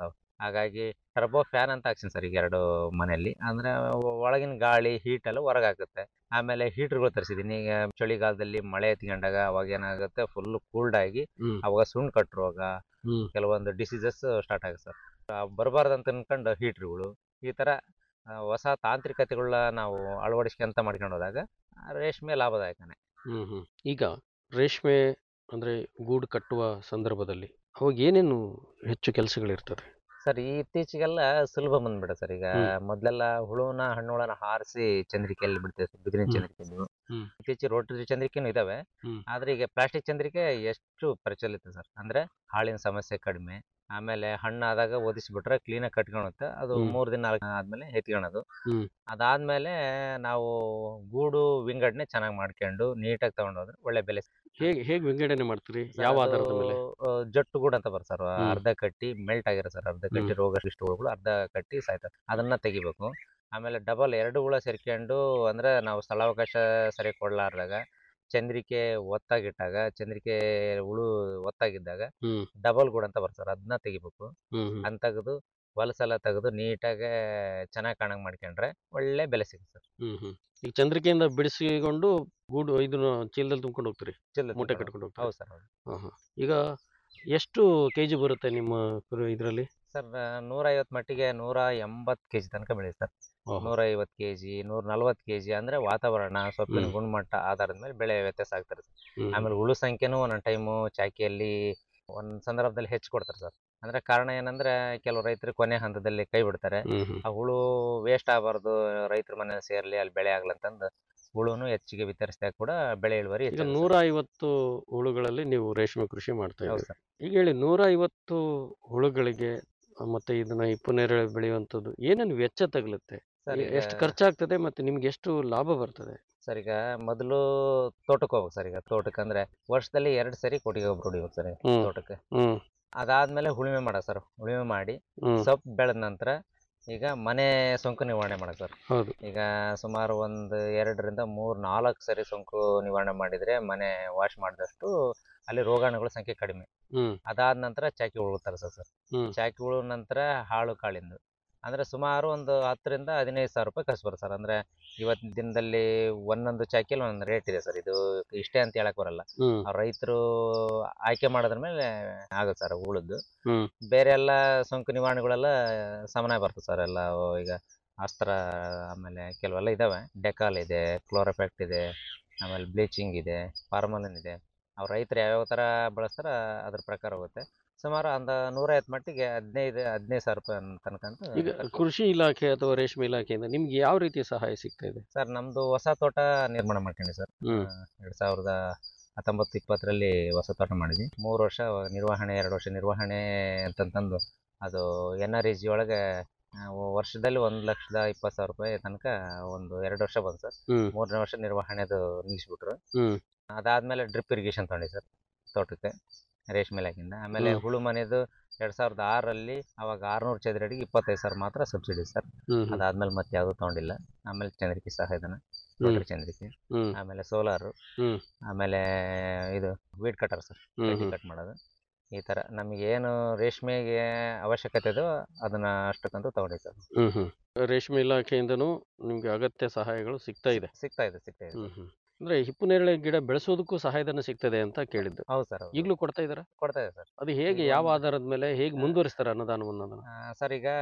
[SPEAKER 16] ಹಾಗಾಗಿ ಟರ್ಬೋ ಫ್ಯಾನ್ ಅಂತ ಹಾಕ್ಸಿನಿ ಸರ್ ಈಗ ಎರಡು ಮನೆಯಲ್ಲಿ ಅಂದ್ರೆ ಒ- ಒಳಗಿನ ಗಾಳಿ ಹೀಟ್ ಎಲ್ಲ ಹೊರಗೆ ಹಾಕುತ್ತೆ ಆಮೇಲೆ ಹೀಟರ್ಗಳು ತರಿಸಿದ್ದೀನಿ ಈಗ ಚಳಿಗಾಲದಲ್ಲಿ ಮಳೆ ಎತ್ಕೊಂಡಾಗ ಅವಾಗ ಏನಾಗುತ್ತೆ ಫುಲ್ ಕೂಲ್ಡ್ ಆಗಿ
[SPEAKER 15] ಹ್ಮ್.
[SPEAKER 16] ಅವಾಗ ಸುಣ್ಣ ಕಟ್ಟುವಾಗ
[SPEAKER 15] ಹ್ಮ್.
[SPEAKER 16] ಕೆಲವೊಂದು ಡಿಸೀಸಸ್ ಸ್ಟಾರ್ಟ್ ಆಗುತ್ತೆ ಸರ್ ಬರಬಾರ್ದು ಅಂತ ಅನ್ಕೊಂಡು ಹೀಟ್ರುಗಳು ಈ ಥರ ಆ, ಹೊಸ ತಾಂತ್ರಿಕತೆಗಳನ್ನ ನಾವು ಅಳವಡಿಸ್ಕೊಂತ ಮಾಡ್ಕೊಂಡು ಹೋದಾಗ ಆ, ರೇಷ್ಮೆ ಲಾಭದಾಯಕನೇ
[SPEAKER 15] ಹ್ಮ್ ಹ್ಮ್ ಈಗ ರೇಷ್ಮೆ ಅಂದ್ರೆ ಗೂಡು ಕಟ್ಟುವ ಸಂದರ್ಭದಲ್ಲಿ ಅವಾಗ ಏನೇನು ಹೆಚ್ಚು ಕೆಲಸಗಳಿರ್ತದೆ
[SPEAKER 16] ಸರ್ ಈ ಇತ್ತೀಚೆಗೆಲ್ಲ ಸುಲಭ ಬಂದ್ಬಿಡ ಸರ್ ಈಗ
[SPEAKER 15] ಹ್ಮ್.
[SPEAKER 16] ಮೊದ್ಲೆಲ್ಲ ಹುಳುನ ಹಣ್ಣುಗಳನ್ನ ಹಾರಿಸಿ ಚಂದ್ರಿಕೆಯಲ್ಲಿ ಬಿಡ್ತೇವೆ ಸರ್ ಬಿದಿರಿನ
[SPEAKER 15] ಹ್ಮ್.
[SPEAKER 16] ಚಂದ್ರಿಕೆಗಳು
[SPEAKER 15] ಹ್ಮ್.
[SPEAKER 16] ಇತ್ತೀಚೆಗೆ ರೋಟರಿ ಚಂದ್ರಿಕೆನೂ ಇದಾವೆ
[SPEAKER 15] ಹ್ಮ್.
[SPEAKER 16] ಆದ್ರೆ ಈಗ ಪ್ಲಾಸ್ಟಿಕ್ ಚಂದ್ರಿಕೆ ಎಷ್ಟು ಪ್ರಚಲಿತ ಸರ್ ಅಂದ್ರೆ ಹಾಳಿನ ಸಮಸ್ಯೆ ಕಡಿಮೆ ಆಮೇಲೆ ಹಣ್ಣಾದಾಗ ಒದಿಸ್ಬಿಟ್ರೆ ಕ್ಲೀನಾಗಿ ಕಟ್ಕೊಳುತ್ತೆ ಅದು
[SPEAKER 15] ಹ್ಮ್.
[SPEAKER 16] ಮೂರ್ ದಿನ ನಾಲ್ಕು ದಿನ ಆದ್ಮೇಲೆ ಎತ್ಕೊಳೋದು
[SPEAKER 15] ಹ್ಮ್.
[SPEAKER 16] ಅದಾದ್ಮೇಲೆ ನಾವು ಗೂಡು ವಿಂಗಡಣೆ ಚೆನ್ನಾಗಿ ಮಾಡ್ಕೊಂಡು ನೀಟಾಗಿ ತಗೊಂಡೋದ್ರೆ ಒಳ್ಳೆ ಬೆಲೆ
[SPEAKER 15] ಹೇಗೆ ಹೇಗೆ ವಿಂಗಡಣೆ ಮಾಡ್ತೀರಿ
[SPEAKER 16] ಸರ್,
[SPEAKER 15] ಯಾವ
[SPEAKER 16] ಅದು,
[SPEAKER 15] ಆಧಾರದ ಮೇಲೆ
[SPEAKER 16] ಆ, ಜಟ್ಟು ಗೂಡು ಅಂತ ಬರ್ ಸರ್
[SPEAKER 15] ಹ್ಮ್.
[SPEAKER 16] ಅರ್ಧ ಕಟ್ಟಿ ಮೆಲ್ಟ್ ಆಗಿರೋ ಸರ್ ಅರ್ಧ ಕಟ್ಟಿ
[SPEAKER 15] ಹ್ಮ್.
[SPEAKER 16] ರೋಗ ಹುಳುಗಳು ಅರ್ಧ ಕಟ್ಟಿ ಸಾಯ್ತವೆ ಅದನ್ನ ತೆಗಿಬೇಕು ಆಮೇಲೆ ಡಬಲ್ ಎರಡು ಹುಳ ಸೇರ್ಕೊಂಡು ಅಂದ್ರೆ ನಾವು ಸ್ಥಳಾವಕಾಶ ಸರಿ ಕೊಡ್ಲಾರ್ದಾಗ ಚಂದ್ರಿಕೆ ಒತ್ತಾಗಿಟ್ಟಾಗ ಚಂದ್ರಿಕೆ ಹುಳು ಒತ್ತಾಗಿದ್ದಾಗ
[SPEAKER 15] ಹ್ಮ್.
[SPEAKER 16] ಡಬಲ್ ಗೂಡು ಅಂತ ಬರ್ತದೆ ಅದನ್ನ ತೆಗಿಬೇಕು
[SPEAKER 15] ಹ್ಮ್ ಹ್ಮ್.
[SPEAKER 16] ಅದ್ ತೆಗೆದು ಹೊಲಸೆಲ್ಲ ತೆಗೆದು ನೀಟಾಗಿ ಚೆನ್ನಾಗಿ ಕಾಣಂಗ್ ಮಾಡ್ಕೊಂಡ್ರೆ ಒಳ್ಳೆ ಬೆಲೆ ಸಿಗುತ್ತೆ ಸರ್
[SPEAKER 15] ಹ್ಮ್ ಹ್ಮ್ ಈಗ ಚಂದ್ರಿಕೆಯಿಂದ ಬಿಡಿಸಿಕೊಂಡು ಗೂಡು ಇದನ್ನ ಚೀಲದಲ್ಲಿ ತುಂಬ್ಕೊಂಡು ಹೋಗ್ತೀರಿ
[SPEAKER 16] ಚೀಲದಲ್ಲಿ
[SPEAKER 15] ಮೂಟೆ
[SPEAKER 16] ತುಂಬ್ಕೊಂಡು
[SPEAKER 15] ಕಟ್ಕೊಂಡು ಹೋಗ್ತೀರಿ
[SPEAKER 16] ಹೌದು ಸರ್ ಹೌದು
[SPEAKER 15] ಹಾ ಹಾ ಈಗ ಎಷ್ಟು ಕೆಜಿ ಬರುತ್ತೆ ನಿಮ್ಮ ಇದರಲ್ಲಿ
[SPEAKER 16] ಸರ್ ನೂರ ಐವತ್ತು ಮಟ್ಟಿಗೆ ನೂರ ಎಂಬತ್ತು ಕೆಜಿ ತನಕ ಬೆಳೆಯುತ್ತೆ ಸರ್
[SPEAKER 15] ಓಹೋ.
[SPEAKER 16] ನೂರ ಐವತ್ತು ಕೆಜಿ ನೂರ ನಲ್ವತ್ತು ಕೆಜಿ ಅಂದ್ರೆ ವಾತಾವರಣ ಸೊಪ್ಪಿನ
[SPEAKER 15] ಹ್ಮ್.
[SPEAKER 16] ಗುಣಮಟ್ಟ ಆಧಾರದ ಮೇಲೆ ಬೆಳೆ ವ್ಯತ್ಯಾಸ ಆಗ್ತಾರೆ ಸರ್
[SPEAKER 15] ಹ್ಮ್.
[SPEAKER 16] ಆಮೇಲೆ ಹುಳು ಸಂಖ್ಯೆನೂ ಒಂದೊಂದು ಟೈಮು ಚಾಕಿಯಲ್ಲಿ ಒಂದ್ ಸಂದರ್ಭದಲ್ಲಿ ಹೆಚ್ಚು ಕೊಡ್ತಾರೆ ಸರ್ ಅಂದ್ರೆ ಕಾರಣ ಏನಂದ್ರೆ ಕೆಲವು ರೈತರು ಕೊನೆ ಹಂತದಲ್ಲಿ ಕೈ ಬಿಡ್ತಾರೆ
[SPEAKER 15] ಹ್ಮ್ ಹ್ಮ್.
[SPEAKER 16] ಆ ಹುಳು ವೇಸ್ಟ್ ಆಗಬಾರ್ದು ರೈತರ ಮನೆ ಸೇರ್ಲಿ ಅಲ್ಲಿ ಬೆಳೆ ಆಗ್ಲಂತಂದು ಹುಳುನು ಹೆಚ್ಚಿಗೆ ವಿತರಿಸಿದಾಗ ಕೂಡ ಬೆಳೆ ಇಳುವರಿ
[SPEAKER 15] ಈಗ
[SPEAKER 16] ಹೆಚ್ಚಾಗುತ್ತೆ
[SPEAKER 15] ನೂರ ಐವತ್ತು ಹುಳುಗಳಲ್ಲಿ ನೀವು ರೇಷ್ಮೆ ಕೃಷಿ ಮಾಡ್ತಾ
[SPEAKER 16] ಹೌದು
[SPEAKER 15] ಇದ್ದೀರಿ ಈಗ ಹೇಳಿ ನೂರ ಐವತ್ತು ಹುಳುಗಳಿಗೆ ಆ, ಮತ್ತೆ ಇದನ್ನ ಹಿಪ್ಪು ನೇರಳೆ ಬೆಳೆಯುವಂಥದ್ದು ಏನೇನು ವೆಚ್ಚ ತಗಲುತ್ತೆ
[SPEAKER 16] ಸರ್
[SPEAKER 15] ಎ-
[SPEAKER 16] ಈಗ
[SPEAKER 15] ಎಷ್ಟು ಖರ್ಚಾಗ್ತದೆ ಮತ್ತೆ ನಿಮ್ಗೆ ಎಷ್ಟು ಲಾಭ ಬರ್ತದೆ
[SPEAKER 16] ಸರ್ ಈಗ ಮೊದಲು ತೋಟಕ್ಕೆ ಹೋಗ್ಬೇಕು ಸರ್ ಈಗ ತೋಟಕ್ಕೆ ಅಂದ್ರೆ ವರ್ಷದಲ್ಲಿ ಎರಡು ಸರಿ ಕೊಟ್ಟಿಗೆ ಗೊಬ್ಬರ ಹೊಡಿಬೇಕು ಸರ್
[SPEAKER 15] ಹ್ಮ್.
[SPEAKER 16] ತೋಟಕ್ಕೆ
[SPEAKER 15] ಹ್ಮ್
[SPEAKER 16] ಅದಾದ್ಮೇಲೆ ಉಳುಮೆ ಮಾಡೋದು ಸರ್ ಉಳುಮೆ ಮಾಡಿ
[SPEAKER 15] ಹ್ಮ್.
[SPEAKER 16] ಸೊಪ್ಪು ಬೆಳೆದ ನಂತರ ಈಗ ಮನೆ ಸೋಂಕು ನಿವಾರಣೆ ಮಾಡೋದು ಸರ್
[SPEAKER 15] ಹೌದು
[SPEAKER 16] ಈಗ ಸುಮಾರು ಒಂದು ಎರಡರಿಂದ ಮೂರು ನಾಲ್ಕು ಸರಿ ಸೋಂಕು ನಿವಾರಣೆ ಮಾಡಿದ್ರೆ ಮನೆ ವಾಶ್ ಮಾಡಿದಷ್ಟು ಅಲ್ಲಿ ರೋಗಾಣುಗಳ ಸಂಖ್ಯೆ ಕಡಿಮೆ
[SPEAKER 15] ಹ್ಮ್
[SPEAKER 16] ಅದಾದ ನಂತರ ಚಾಕಿ ಹುಳು ತರಿಸೋದು ಸರ್
[SPEAKER 15] ಹ್ಮ್
[SPEAKER 16] ಚಾಕಿ ಹುಳು ನಂತರ ಹಾಳು ಕಾಳಿಂದು ಅಂದ್ರೆ ಸುಮಾರು ಒಂದು ಹತ್ತರಿಂದ ಹದಿನೈದು ಸಾವಿರ ರೂಪಾಯಿ ಖರ್ಚು ಬರುತ್ತೆ ಸರ್ ಅಂದ್ರೆ ಇವತ್ತಿನ ದಿನದಲ್ಲಿ ಒಂದೊಂದು ಚಾಕಿಯಲ್ಲಿ ಒಂದೊಂದು ರೇಟ್ ಇದೆ ಸರ್ ಇದು ಇಷ್ಟೇ ಅಂತ ಹೇಳಕ್ ಬರಲ್ಲ
[SPEAKER 15] ಹ್ಮ್
[SPEAKER 16] ರೈತರು ಆಯ್ಕೆ ಮಾಡೋದ್ರ ಮೇಲೆ ಆಗುತ್ತೆ ಸರ್ ಉಳಿದು
[SPEAKER 15] ಹ್ಮ್
[SPEAKER 16] ಬೇರೆ ಎಲ್ಲ ಸೋಂಕು ನಿವಾರಣೆಗಳೆಲ್ಲ ಸಮನಾಗಿ ಬರ್ತದೆ ಸರ್ ಎಲ್ಲ ಅವು ಈಗ ಅಸ್ತ್ರ ಆಮೇಲೆ ಕೆಲವೆಲ್ಲ ಇದಾವೆ ಡೆಕಾಲ್ ಇದೆ ಕ್ಲೋರೋಫೆಕ್ಟ್ ಇದೆ ಆಮೇಲೆ ಬ್ಲೀಚಿಂಗ್ ಇದೆ ಫಾರ್ಮಲಿನ್ ಇದೆ ಅವ್ರು ರೈತರು ಯಾವ್ಯಾವ ಥರ ಬಳಸ್ತಾರ ಅದ್ರ ಪ್ರಕಾರ ಹೋಗುತ್ತೆ ಸುಮಾರು ಒಂದು ನೂರೈವತ್ತು ಮಟ್ಟಿಗೆ ಹದಿನೈದು ಹದಿನೈದು ಸಾವಿರ ರೂಪಾಯಿ ತನಕ ಅಂತ
[SPEAKER 15] ಈಗ ಕೃಷಿ ಇಲಾಖೆ ಅಥವಾ ರೇಷ್ಮೆ ಇಲಾಖೆಯಿಂದ ನಿಮ್ಗೆ ಯಾವ ರೀತಿಯ ಸಹಾಯ ಸಿಗ್ತಾ ಇದೆ
[SPEAKER 16] ಸರ್ ನಮ್ದು ಹೊಸ ತೋಟ ನಿರ್ಮಾಣ ಮಾಡ್ಕೊಂಡಿ ಸರ್
[SPEAKER 15] ಹ್ಮ್.
[SPEAKER 16] ಎರಡು ಸಾವಿರದ ಹತ್ತೊಂಬತ್ತು ಇಪ್ಪತ್ತರಲ್ಲಿ ಹೊಸ ತೋಟ ಮಾಡಿದ್ವಿ ಮೂರು ವರ್ಷ ನಿರ್ವಹಣೆ ಎರಡು ವರ್ಷ ನಿರ್ವಹಣೆ ಅಂತಂತಂದು ಅದು ಎನ್ ಆರ್ ಇ ಜಿ ಒಳಗೆ ಆ, ವರ್ಷದಲ್ಲಿ ಒಂದು ಲಕ್ಷದ ಇಪ್ಪತ್ತು ಸಾವಿರ ರೂಪಾಯಿ ತನಕ ಒಂದು ಎರಡು ವರ್ಷ ಬಂತು ಸರ್
[SPEAKER 15] ಹ್ಮ್.
[SPEAKER 16] ಮೂರನೇ ವರ್ಷ ನಿರ್ವಹಣೆದು ನಿಲ್ಲಿಸ್ಬಿಟ್ರು
[SPEAKER 15] ಹ್ಮ್
[SPEAKER 16] ಅದಾದ್ಮೇಲೆ ಡ್ರಿಪ್ ಇರಿಗೇಷನ್ ತಗೊಂಡಿ ಸರ್ ತೋಟಕ್ಕೆ ರೇಷ್ಮೆ ಇಲಾಖೆಯಿಂದ ಆಮೇಲೆ
[SPEAKER 15] ಹ್ಮ್.
[SPEAKER 16] ಹುಳು ಮನೆದು ಎರಡ್ ಸಾವಿರದ ಆರರಲ್ಲಿ ಅವಾಗ ಆರ್ನೂರು ಚದರ ಅಡಿಗೆ ಇಪ್ಪತ್ತೈದು ಸಾವಿರ ಮಾತ್ರ ಸಬ್ಸಿಡಿ ಸರ್
[SPEAKER 15] ಹ್ಮ್ ಹ್ಮ್.
[SPEAKER 16] ಅದಾದ್ಮೇಲೆ ಮತ್ತೆ ಯಾವುದು ತಗೊಂಡಿಲ್ಲ ಆಮೇಲೆ ಚಂದ್ರಿಕೆ ಸಹಾಯಧನ
[SPEAKER 15] ಹ್ಮ್.
[SPEAKER 16] ರೋಟರಿ ಚಂದ್ರಿಕೆ
[SPEAKER 15] ಹ್ಮ್.
[SPEAKER 16] ಆಮೇಲೆ ಸೋಲಾರು
[SPEAKER 15] ಹ್ಮ್.
[SPEAKER 16] ಆಮೇಲೆ ಇದು ವೀಡ್ ಕಟರ್ ಸರ್
[SPEAKER 15] ಹ್ಮ್
[SPEAKER 16] ಕಡ್ಡಿ
[SPEAKER 15] ಹ್ಮ್.
[SPEAKER 16] ಕಟ್ ಮಾಡೋದು ಈ ಥರ ನಮಗೆ ಏನು ರೇಷ್ಮೆಗೆ ಅವಶ್ಯಕತೆ ಇದೋ ಅದನ್ನ ಅಷ್ಟಕ್ಕಂತೂ ತಗೊಂಡಿ ಸರ್
[SPEAKER 15] ಹ್ಮ್ ಹ್ಮ್ ರೇಷ್ಮೆ ಇಲಾಖೆಯಿಂದನೂ ನಿಮ್ಗೆ ಅಗತ್ಯ ಸಹಾಯಗಳು ಸಿಗ್ತಾ ಇದೆ
[SPEAKER 16] ಸಿಗ್ತಾ ಇದೆ ಸಿಗ್ತಾ ಇದೆ
[SPEAKER 15] ಹ್ಮ್ ಹ್ಮ್ ಅಂದ್ರೆ ಹಿಪ್ಪು ನೇರಳೆ ಗಿಡ ಬೆಳೆಸೋದಕ್ಕೂ ಸಹಾಯಧನ ಸಿಗ್ತದೆ ಅಂತ ಕೇಳಿದ್ದು
[SPEAKER 16] ಹೌದು ಸರ್ ಹೌದು.
[SPEAKER 15] ಈಗಲೂ ಕೊಡ್ತಾ ಇದಾರ
[SPEAKER 16] ಕೊಡ್ತಾ ಇದೆ ಸರ್
[SPEAKER 15] ಅದು ಹೇಗೆ
[SPEAKER 16] ಈಗ
[SPEAKER 15] ಯಾವ
[SPEAKER 16] ಒಂದು-
[SPEAKER 15] ಆಧಾರದ ಮೇಲೆ ಹೇಗೆ ಮುಂದುವರಿಸ್ತಾರೆ ಅನ್ನದಾನವನ್ನು ಅದನ್ನ
[SPEAKER 16] ಆ, ಸರ್ ಈಗ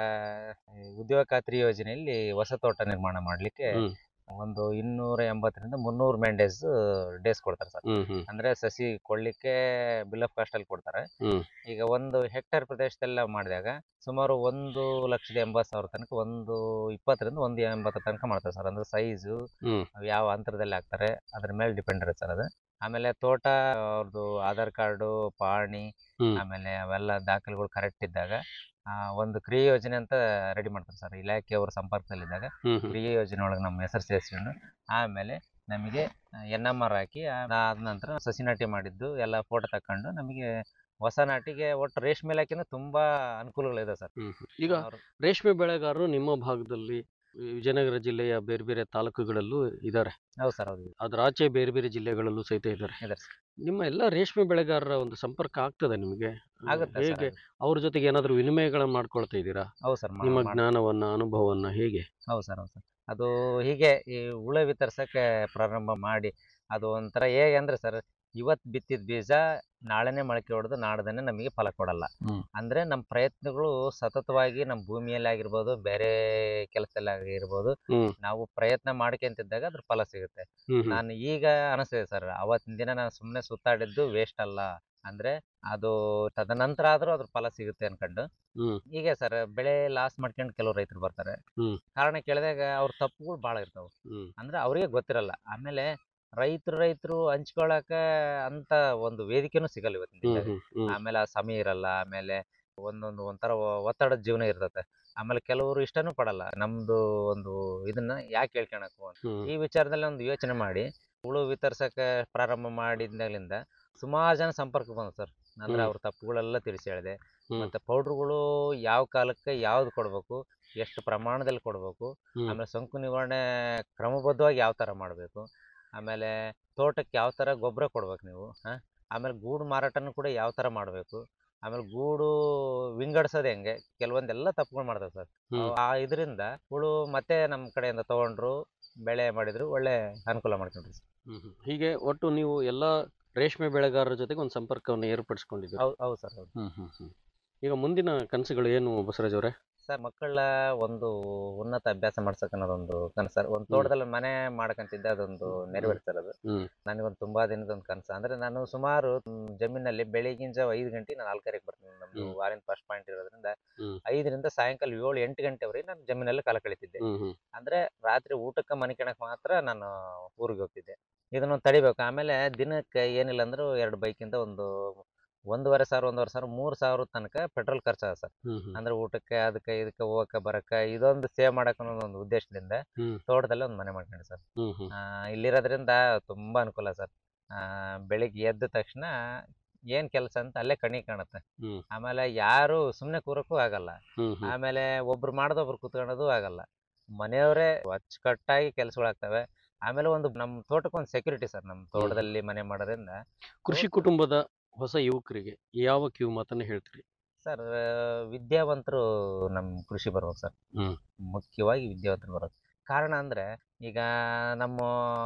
[SPEAKER 16] ಈ ಉದ್ಯೋಗ ಖಾತ್ರಿ ಯೋಜನೆಯಲ್ಲಿ ಹೊಸ ತೋಟ ನಿರ್ಮಾಣ ಮಾಡಲಿಕ್ಕೆ
[SPEAKER 15] ಹ್ಮ್.
[SPEAKER 16] ಒಂದು ಇನ್ನೂರ ಎಂಬತ್ತರಿಂದ ಮುನ್ನೂರು ಮೆಂಡೇಸ್ ಡೇಸ್ ಕೊಡ್ತಾರೆ ಸರ್
[SPEAKER 15] ಹ್ಮ್ ಹ್ಮ್
[SPEAKER 16] ಅಂದ್ರೆ ಸಸಿ ಕೊಡ್ಲಿಕ್ಕೆ ಬಿಲ್ ಆಫ್ ಕಾಸ್ಟ್ ಅಲ್ಲಿ ಕೊಡ್ತಾರೆ
[SPEAKER 15] ಹ್ಮ್
[SPEAKER 16] ಈಗ ಒಂದು ಹೆಕ್ಟೇರ್ ಪ್ರದೇಶದಲ್ಲ ಮಾಡಿದಾಗ ಸುಮಾರು ಒಂದು ಲಕ್ಷದ ಎಂಬತ್ತು ಸಾವಿರ ತನಕ ಒಂದು ಇಪ್ಪತ್ತರಿಂದ ಒಂದು ಎಂಬತ್ತರ ತನಕ ಮಾಡ್ತಾರೆ ಸರ್ ಅಂದ್ರೆ ಸೈಜು
[SPEAKER 15] ಹ್ಮ್
[SPEAKER 16] ಯಾವ ಅಂತರದಲ್ಲಿ ಹಾಕ್ತಾರೆ ಅದ್ರ ಮೇಲೆ ಡಿಪೆಂಡ್ ಇರುತ್ತೆ ಸರ್ ಅದು ಆಮೇಲೆ ತೋಟ ಅವ್ರದ್ದು ಆಧಾರ್ ಕಾರ್ಡು ಪಹಣಿ
[SPEAKER 15] ಹ್ಮ್.
[SPEAKER 16] ಆಮೇಲೆ ಅವೆಲ್ಲ ದಾಖಲೆಗಳು ಕರೆಕ್ಟ್ ಇದ್ದಾಗ ಆ, ಒಂದು ಕ್ರಿಯೆ ಯೋಜನೆ ಅಂತ ರೆಡಿ ಮಾಡ್ತಾರೆ ಸರ್ ಇಲಾಖೆಯವ್ರ ಸಂಪರ್ಕದಲ್ಲಿದ್ದಾಗ
[SPEAKER 15] ಹ್ಮ್ ಹ್ಮ್.
[SPEAKER 16] ಕ್ರಿಯೆ ಯೋಜನೆ ಒಳಗೆ ನಮ್ಮ ಹೆಸರು ಸೇರಿಸ್ಕೊಂಡು ಆಮೇಲೆ ನಮಗೆ ಎನ್ ಎಮ್ ಆರ್ ಹಾಕಿ ಅದಾದ ನಂತರ ಸಸಿ ನಾಟಿ ಮಾಡಿದ್ದು ಎಲ್ಲ ಫೋಟೋ ತಕೊಂಡು ನಮಗೆ ಹೊಸ ನಾಟಿಗೆ ಒಟ್ಟು ರೇಷ್ಮೆ ಇಲಾಖೆನೂ ತುಂಬಾ ಅನುಕೂಲಗಳಿದೆ ಸರ್
[SPEAKER 15] ಹ್ಮ್ ಹ್ಮ್. ಈಗ
[SPEAKER 16] ಅವ್ರು-
[SPEAKER 15] ರೇಷ್ಮೆ ಬೆಳೆಗಾರರು ನಿಮ್ಮ ಭಾಗದಲ್ಲಿ ವಿಜಯನಗರ ಜಿಲ್ಲೆಯ ಬೇರೆ ಬೇರೆ ತಾಲೂಕುಗಳಲ್ಲೂ ಇದ್ದಾರೆ
[SPEAKER 16] ಹೌದು ಸರ್ ಹೌದು
[SPEAKER 15] ಅದರ ಆಚೆ ಬೇರೆ ಬೇರೆ ಜಿಲ್ಲೆಗಳಲ್ಲೂ ಸಹಿತ ಇದ್ದಾರೆ ನಿಮ್ಮ ಎಲ್ಲ ರೇಷ್ಮೆ ಬೆಳೆಗಾರರ ಒಂದು ಸಂಪರ್ಕ ಆಗ್ತದೆ ನಿಮಗೆ
[SPEAKER 16] ಆಗುತ್ತೆ ಸರ್,
[SPEAKER 15] ಹೇಗೆ ಅವ್ರ ಜೊತೆಗೆ ಏನಾದರೂ ವಿನಿಮಯಗಳನ್ನ ಮಾಡ್ಕೊಳ್ತಾ ಇದ್ದೀರಾ
[SPEAKER 16] ಹೌದು ಸರ್ ಮಾ-
[SPEAKER 15] ನಿಮ್ಮ
[SPEAKER 16] ಮಾಡ್-
[SPEAKER 15] ಜ್ಞಾನವನ್ನ ಅನುಭವವನ್ನ ಹೇಗೆ
[SPEAKER 16] ಹೌದು ಸರ್ ಹೌದು ಸರ್ ಅದು ಹೀಗೆ ಈ ಹುಳ ವಿತರ್ಸಕ್ಕೆ ಪ್ರಾರಂಭ ಮಾಡಿ ಅದು ಒಂಥರ ಹೇಗೆ ಅಂದ್ರೆ ಸರ್ ಇವತ್ತು ಬಿತ್ತಿದ ಬೀಜ ನಾಳೆನೇ ಮೊಳಕೆ ಹೊಡೆದು ನಾಡ್ದನೆ ನಮಗೆ ಫಲ ಕೊಡಲ್ಲ
[SPEAKER 15] ಹ್ಮ್.
[SPEAKER 16] ಅಂದ್ರೆ ನಮ್ಮ ಪ್ರಯತ್ನಗಳು ಸತತವಾಗಿ ನಮ್ಮ ಭೂಮಿಯಲ್ಲಿ ಆಗಿರ್ಬೋದು ಬೇರೆ ಕೆಲಸದಲ್ಲಿ ಆಗಿರ್ಬೋದು
[SPEAKER 15] ಹ್ಮ್.
[SPEAKER 16] ನಾವು ಪ್ರಯತ್ನ ಮಾಡ್ಕೊಂತಿದ್ದಾಗ ಅದ್ರ ಫಲ ಸಿಗುತ್ತೆ
[SPEAKER 15] ಹ್ಮ್ ಹ್ಮ್.
[SPEAKER 16] ನಾನು ಈಗ ಅನಿಸ್ತಿದೆ ಸರ್ ಅವತ್ತಿನ ದಿನ ನಾನು ಸುಮ್ಮನೆ ಸುತ್ತಾಡಿದ್ದು ವೇಸ್ಟ್ ಅಲ್ಲ ಅಂದ್ರೆ ಅದು ತದನಂತರ ಆದ್ರೂ ಅದ್ರ ಫಲ ಸಿಗುತ್ತೆ ಅನ್ಕೊಂಡು
[SPEAKER 15] ಹ್ಮ್.
[SPEAKER 16] ಹೀಗೆ ಸರ್ ಬೆಳೆ ಲಾಸ್ ಮಾಡ್ಕೊಂಡು ಕೆಲವು ರೈತರು ಬರ್ತಾರೆ
[SPEAKER 15] ಹ್ಮ್.
[SPEAKER 16] ಕಾರಣ ಕೇಳಿದಾಗ ಅವ್ರ ತಪ್ಪುಗಳು ಭಾಳ ಇರ್ತಾವೆ
[SPEAKER 15] ಹ್ಮ್.
[SPEAKER 16] ಅಂದ್ರೆ ಅವ್ರಿಗೆ ಗೊತ್ತಿರಲ್ಲ ಆಮೇಲೆ ರೈತರು ರೈತರು ಹಂಚ್ಕೊಳಕ ಅಂತ ಒಂದು ವೇದಿಕೆನೂ ಸಿಗಲ್ಲ ಇವತ್ತಿನ
[SPEAKER 15] ಹ್ಮ್
[SPEAKER 16] ದಿನದಲ್ಲಿ.
[SPEAKER 15] ಹ್ಮ್ ಹ್ಮ್.
[SPEAKER 16] ಆಮೇಲೆ ಆ ಸಮಯ ಇರಲ್ಲ ಆಮೇಲೆ ಒಂದೊಂದು ಒಂಥರ ಒ- ಒತ್ತಡದ ಜೀವನ ಇರ್ತತೆ ಆಮೇಲೆ ಕೆಲವರು ಇಷ್ಟನೂ ಪಡಲ್ಲ ನಮ್ದು ಒಂದು ಇದನ್ನ ಯಾಕೆ ಹೇಳ್ಕೊಳಕು ಅಂತ
[SPEAKER 15] ಹ್ಮ್.
[SPEAKER 16] ಈ ವಿಚಾರದಲ್ಲಿ ಒಂದು ಯೋಚನೆ ಮಾಡಿ ಹುಳು ವಿತರ್ಸಕ್ಕೆ ಪ್ರಾರಂಭ ಮಾಡಿದಾಗಲಿಂದ ಸುಮಾರು ಜನ ಸಂಪರ್ಕ ಬಂದ ಸರ್ ಅಂದ್ರೆ
[SPEAKER 15] ಹ್ಮ್.
[SPEAKER 16] ಅವ್ರ ತಪ್ಪುಗಳೆಲ್ಲ ತಿಳಿಸಿ ಹೇಳಿದೆ
[SPEAKER 15] ಹ್ಮ್.
[SPEAKER 16] ಮತ್ತೆ ಪೌಡ್ರುಗಳು ಯಾವ ಕಾಲಕ್ಕೆ ಯಾವ್ದು ಕೊಡಬೇಕು ಎಷ್ಟು ಪ್ರಮಾಣದಲ್ಲಿ ಕೊಡಬೇಕು
[SPEAKER 15] ಹ್ಮ್.
[SPEAKER 16] ಆಮೇಲೆ ಸೋಂಕು ನಿವಾರಣೆ ಕ್ರಮಬದ್ಧವಾಗಿ ಯಾವ ಥರ ಮಾಡಬೇಕು ಆಮೇಲೆ ತೋಟಕ್ಕೆ ಯಾವ ಥರ ಗೊಬ್ಬರ ಕೊಡ್ಬೇಕು ನೀವು ಹಾಂ ಆಮೇಲೆ ಗೂಡು ಮಾರಾಟನೂ ಕೂಡ ಯಾವ ಥರ ಮಾಡಬೇಕು ಆಮೇಲೆ ಗೂಡು ವಿಂಗಡಿಸೋದು ಹೆಂಗೆ ಕೆಲವೊಂದೆಲ್ಲ ತಪ್ಪುಗಳು ಮಾಡ್ತಾರೆ ಸರ್
[SPEAKER 15] ಹ್ಮ್.
[SPEAKER 16] ಆ ಇದರಿಂದ ಹುಳು ಮತ್ತೆ ನಮ್ಮ ಕಡೆಯಿಂದ ತಗೊಂಡ್ರು ಬೆಳೆ ಮಾಡಿದ್ರು ಒಳ್ಳೆ ಅನುಕೂಲ ಮಾಡ್ಕೊಂಡ್ರಿ ಸರ್
[SPEAKER 15] ಹ್ಮ್ ಹ್ಮ್. ಹೀಗೆ ಒಟ್ಟು ನೀವು ಎಲ್ಲ ರೇಷ್ಮೆ ಬೆಳೆಗಾರರ ಜೊತೆಗೆ ಒಂದು ಸಂಪರ್ಕವನ್ನು ಏರ್ಪಡಿಸ್ಕೊಂಡಿದ್ದೀರಿ
[SPEAKER 16] ಹೌದು ಹೌದು ಸರ್ ಹೌದು
[SPEAKER 15] ಹ್ಮ್ ಹ್ಮ್ ಹ್ಮ್. ಈಗ ಮುಂದಿನ ಕನಸುಗಳು ಏನು ಬಸವರಾಜ್ ಅವರೇ
[SPEAKER 16] ಸರ್ ಮಕ್ಕಳ ಒಂದು ಉನ್ನತ ಅಭ್ಯಾಸ ಮಾಡ್ಸಕ್ ಅನ್ನೋದೊಂದು ಕನಸು ಸರ್ ಒಂದು ತೋಟದಲ್ಲಿ ಮನೆ ಮಾಡ್ಕಂತಿದ್ದೆ ಅದೊಂದು ನೆರವೇರ್ತಾರೆ ಅದು
[SPEAKER 15] ಹ್ಮ್
[SPEAKER 16] ನನಗೊಂದು ತುಂಬಾ ದಿನದ ಒಂದು ಕನಸು ಅಂದ್ರೆ ನಾನು ಸುಮಾರು ಮ್, ಜಮೀನಲ್ಲಿ ಬೆಳಿಗಿನ ಜಾವ ಐದು ಗಂಟೆ ನಾನು ನಾಲ್ಕರಿಗೆ ಬರ್ತೀನಿ ನಮ್ದು
[SPEAKER 15] ಹ್ಮ್.
[SPEAKER 16] ವಾರಿನ ಫಸ್ಟ್ ಪಾಯಿಂಟ್ ಇರೋದ್ರಿಂದ
[SPEAKER 15] ಹ್ಮ್.
[SPEAKER 16] ಐದರಿಂದ ಸಾಯಂಕಾಲ ಏಳು ಎಂಟು ಗಂಟೆವರೆಗೆ ನಾನು ಜಮೀನಲ್ಲಿ ಕಾಲ ಕಳೀತಿದ್ದೆ
[SPEAKER 15] ಹ್ಮ್ ಹ್ಮ್
[SPEAKER 16] ಅಂದ್ರೆ ರಾತ್ರಿ ಊಟಕ್ಕೆ ಮನಿಕಣಕ್ ಮಾತ್ರ ನಾನು ಊರಿಗೆ ಹೋಗ್ತಿದ್ದೆ ಇದನ್ನೊಂದು ತಡಿಬೇಕು ಆಮೇಲೆ ದಿನಕ್ಕೆ ಏನಿಲ್ಲ ಅಂದ್ರೂ ಎರಡು ಬೈಕಿಂದ ಒಂದು ಒಂದೂವರೆ ಸಾವಿರ ಒಂದೂವರೆ ಸಾವಿರ ಮೂರು ಸಾವಿರ ತನಕ ಪೆಟ್ರೋಲ್ ಖರ್ಚಾಗ ಸರ್
[SPEAKER 15] ಹ್ಮ್ ಹ್ಮ್.
[SPEAKER 16] ಅಂದ್ರೆ ಊಟಕ್ಕೆ ಅದಕ್ಕೆ ಇದಕ್ಕೆ ಹೋಗಕ್ಕೆ ಬರಕ್ಕೆ ಇದೊಂದು ಸೇವ್ ಮಾಡಕ್ಕೆ ಅನ್ನೋ ಒಂದು ಉದ್ದೇಶದಿಂದ
[SPEAKER 15] ಹ್ಮ್.
[SPEAKER 16] ತೋಟದಲ್ಲಿ ಒಂದು ಮನೆ ಮಾಡ್ಕೊಂಡೆ ಸರ್
[SPEAKER 15] ಹ್ಮ್ ಹ್ಮ್.
[SPEAKER 16] ಆ, ಇಲ್ಲಿರೋದ್ರಿಂದ ತುಂಬಾ ಅನುಕೂಲ ಸರ್ ಆ, ಬೆಳಿಗ್ಗೆ ಎದ್ದ ತಕ್ಷಣ ಏನ್ ಕೆಲಸ ಅಂತ ಅಲ್ಲೇ ಕಣ್ಣಿಗೆ ಕಾಣುತ್ತೆ
[SPEAKER 15] ಹ್ಮ್.
[SPEAKER 16] ಆಮೇಲೆ ಯಾರು ಸುಮ್ಮನೆ ಕೂರಕ್ಕೂ ಆಗಲ್ಲ
[SPEAKER 15] ಹ್ಮ್ ಹ್ಮ್.
[SPEAKER 16] ಆಮೇಲೆ ಒಬ್ರು ಮಾಡೋದು ಒಬ್ರು ಕುತ್ಕೊಳ್ಳೋದು ಆಗಲ್ಲ ಮನೆಯವರೇ ಅಚ್ಚುಕಟ್ಟಾಗಿ ಕೆಲಸಗಳಾಗ್ತವೆ ಆಮೇಲೆ ಒಂದು ನಮ್ಮ ತೋಟಕ್ಕೆ ಒಂದು ಸೆಕ್ಯೂರಿಟಿ ಸರ್ ನಮ್ಮ ತೋಟದಲ್ಲಿ ಮನೆ ಮಾಡೋದ್ರಿಂದ
[SPEAKER 15] ಕೃಷಿ ಕುಟುಂಬದ ಹೊಸ ಯುವಕರಿಗೆ ಯಾವ ಕಿವು ಮಾತನ್ನ ಹೇಳ್ತೀರಿ
[SPEAKER 16] ಸರ್ ವಿದ್ಯಾವಂತರು ನಮ್ಮ ಕೃಷಿ ಬರ್ಬೇಕು ಸರ್
[SPEAKER 15] ಹ್ಮ್.
[SPEAKER 16] ಮುಖ್ಯವಾಗಿ ವಿದ್ಯಾವಂತರು ಬರೋದು ಕಾರಣ ಅಂದರೆ ಈಗ ನಮ್ಮ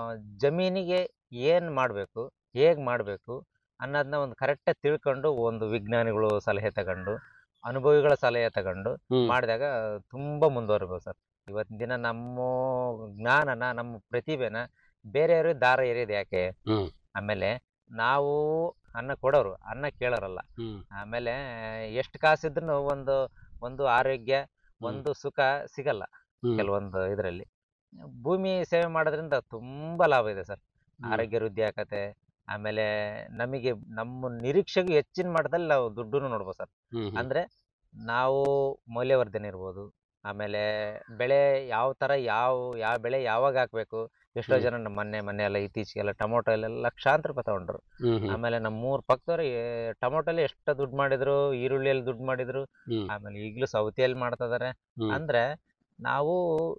[SPEAKER 16] ಜಮೀನಿಗೆ ಏನು ಮಾಡಬೇಕು ಹೇಗೆ ಮಾಡಬೇಕು ಅನ್ನೋದನ್ನ ಒಂದು ಕರೆಕ್ಟಾಗಿ ತಿಳ್ಕೊಂಡು ಒಂದು ವಿಜ್ಞಾನಿಗಳು ಸಲಹೆ ತಗೊಂಡು ಅನುಭವಿಗಳ ಸಲಹೆ ತಗೊಂಡು
[SPEAKER 15] ಹ್ಮ್.
[SPEAKER 16] ಮಾಡಿದಾಗ ತುಂಬ ಮುಂದುವರಿಬೋದು ಸರ್ ಇವತ್ತಿನ ದಿನ ನಮ್ಮ ಜ್ಞಾನನ ನಮ್ಮ ಪ್ರತಿಭೆನ ಬೇರೆಯವ್ರಿಗೆ ದಾರ ಎರೆಯೋದು ಯಾಕೆ
[SPEAKER 15] ಹ್ಮ್.
[SPEAKER 16] ಆಮೇಲೆ ನಾವು ಅನ್ನ ಕೊಡೋರು ಅನ್ನ ಕೇಳೋರಲ್ಲ
[SPEAKER 15] ಹ್ಮ್.
[SPEAKER 16] ಆಮೇಲೆ ಎಷ್ಟು ಕಾಸಿದ್ರು ಒಂದು ಒಂದು ಆರೋಗ್ಯ ಒಂದು ಸುಖ ಸಿಗಲ್ಲ
[SPEAKER 15] ಹ್ಮ್.
[SPEAKER 16] ಕೆಲವೊಂದು ಇದರಲ್ಲಿ ಭೂಮಿ ಸೇವೆ ಮಾಡೋದ್ರಿಂದ ತುಂಬಾ ಲಾಭ ಇದೆ ಸರ್ ಆರೋಗ್ಯ ವೃದ್ಧಿ ಆಕತೆ ಆಮೇಲೆ ನಮಗೆ ನಮ್ಮ ನಿರೀಕ್ಷೆಗೂ ಹೆಚ್ಚಿನ ಮಟ್ಟದಲ್ಲಿ ನಾವು ದುಡ್ಡನ್ನು ನೋಡ್ಬೋದು ಸರ್
[SPEAKER 15] ಹ್ಮ್ ಹ್ಮ್.
[SPEAKER 16] ಅಂದ್ರೆ ನಾವು ಮೌಲ್ಯವರ್ಧನೆ ಇರ್ಬೋದು ಆಮೇಲೆ ಬೆಳೆ ಯಾವ ತರ ಯಾವ ಯಾವ ಬೆಳೆ ಯಾವಾಗ ಹಾಕ್ಬೇಕು ಎಷ್ಟೋ
[SPEAKER 15] ಹ್ಮ್.
[SPEAKER 16] ಜನ ನಮ್ಮ ಮೊನ್ನೆ ಮೊನ್ನೆ ಎಲ್ಲ ಇತ್ತೀಚೆಗೆಲ್ಲ ಟೊಮೊಟೊ ಎಲ್ಲ ಲಕ್ಷಾಂತರ ರೂಪಾಯಿ ತಗೊಂಡ್ರು
[SPEAKER 15] ಹ್ಮ್ ಹ್ಮ್.
[SPEAKER 16] ಆಮೇಲೆ ನಮ್ಮ ಮೂರ್ ಪಕ್ಕದವ್ರು ಟೊಮೊಟೊಲಿ ಎಷ್ಟು ದುಡ್ಡು ಮಾಡಿದ್ರು ಈರುಳ್ಳಿಯಲ್ಲಿ ದುಡ್ಡು ಮಾಡಿದ್ರು
[SPEAKER 15] ಹ್ಮ್.
[SPEAKER 16] ಆಮೇಲೆ ಈಗಲೂ ಸೌತೆಯಲ್ಲಿ ಮಾಡ್ತಾ ಇದಾರೆ
[SPEAKER 15] ಹ್ಮ್.
[SPEAKER 16] ಅಂದ್ರೆ ನಾವು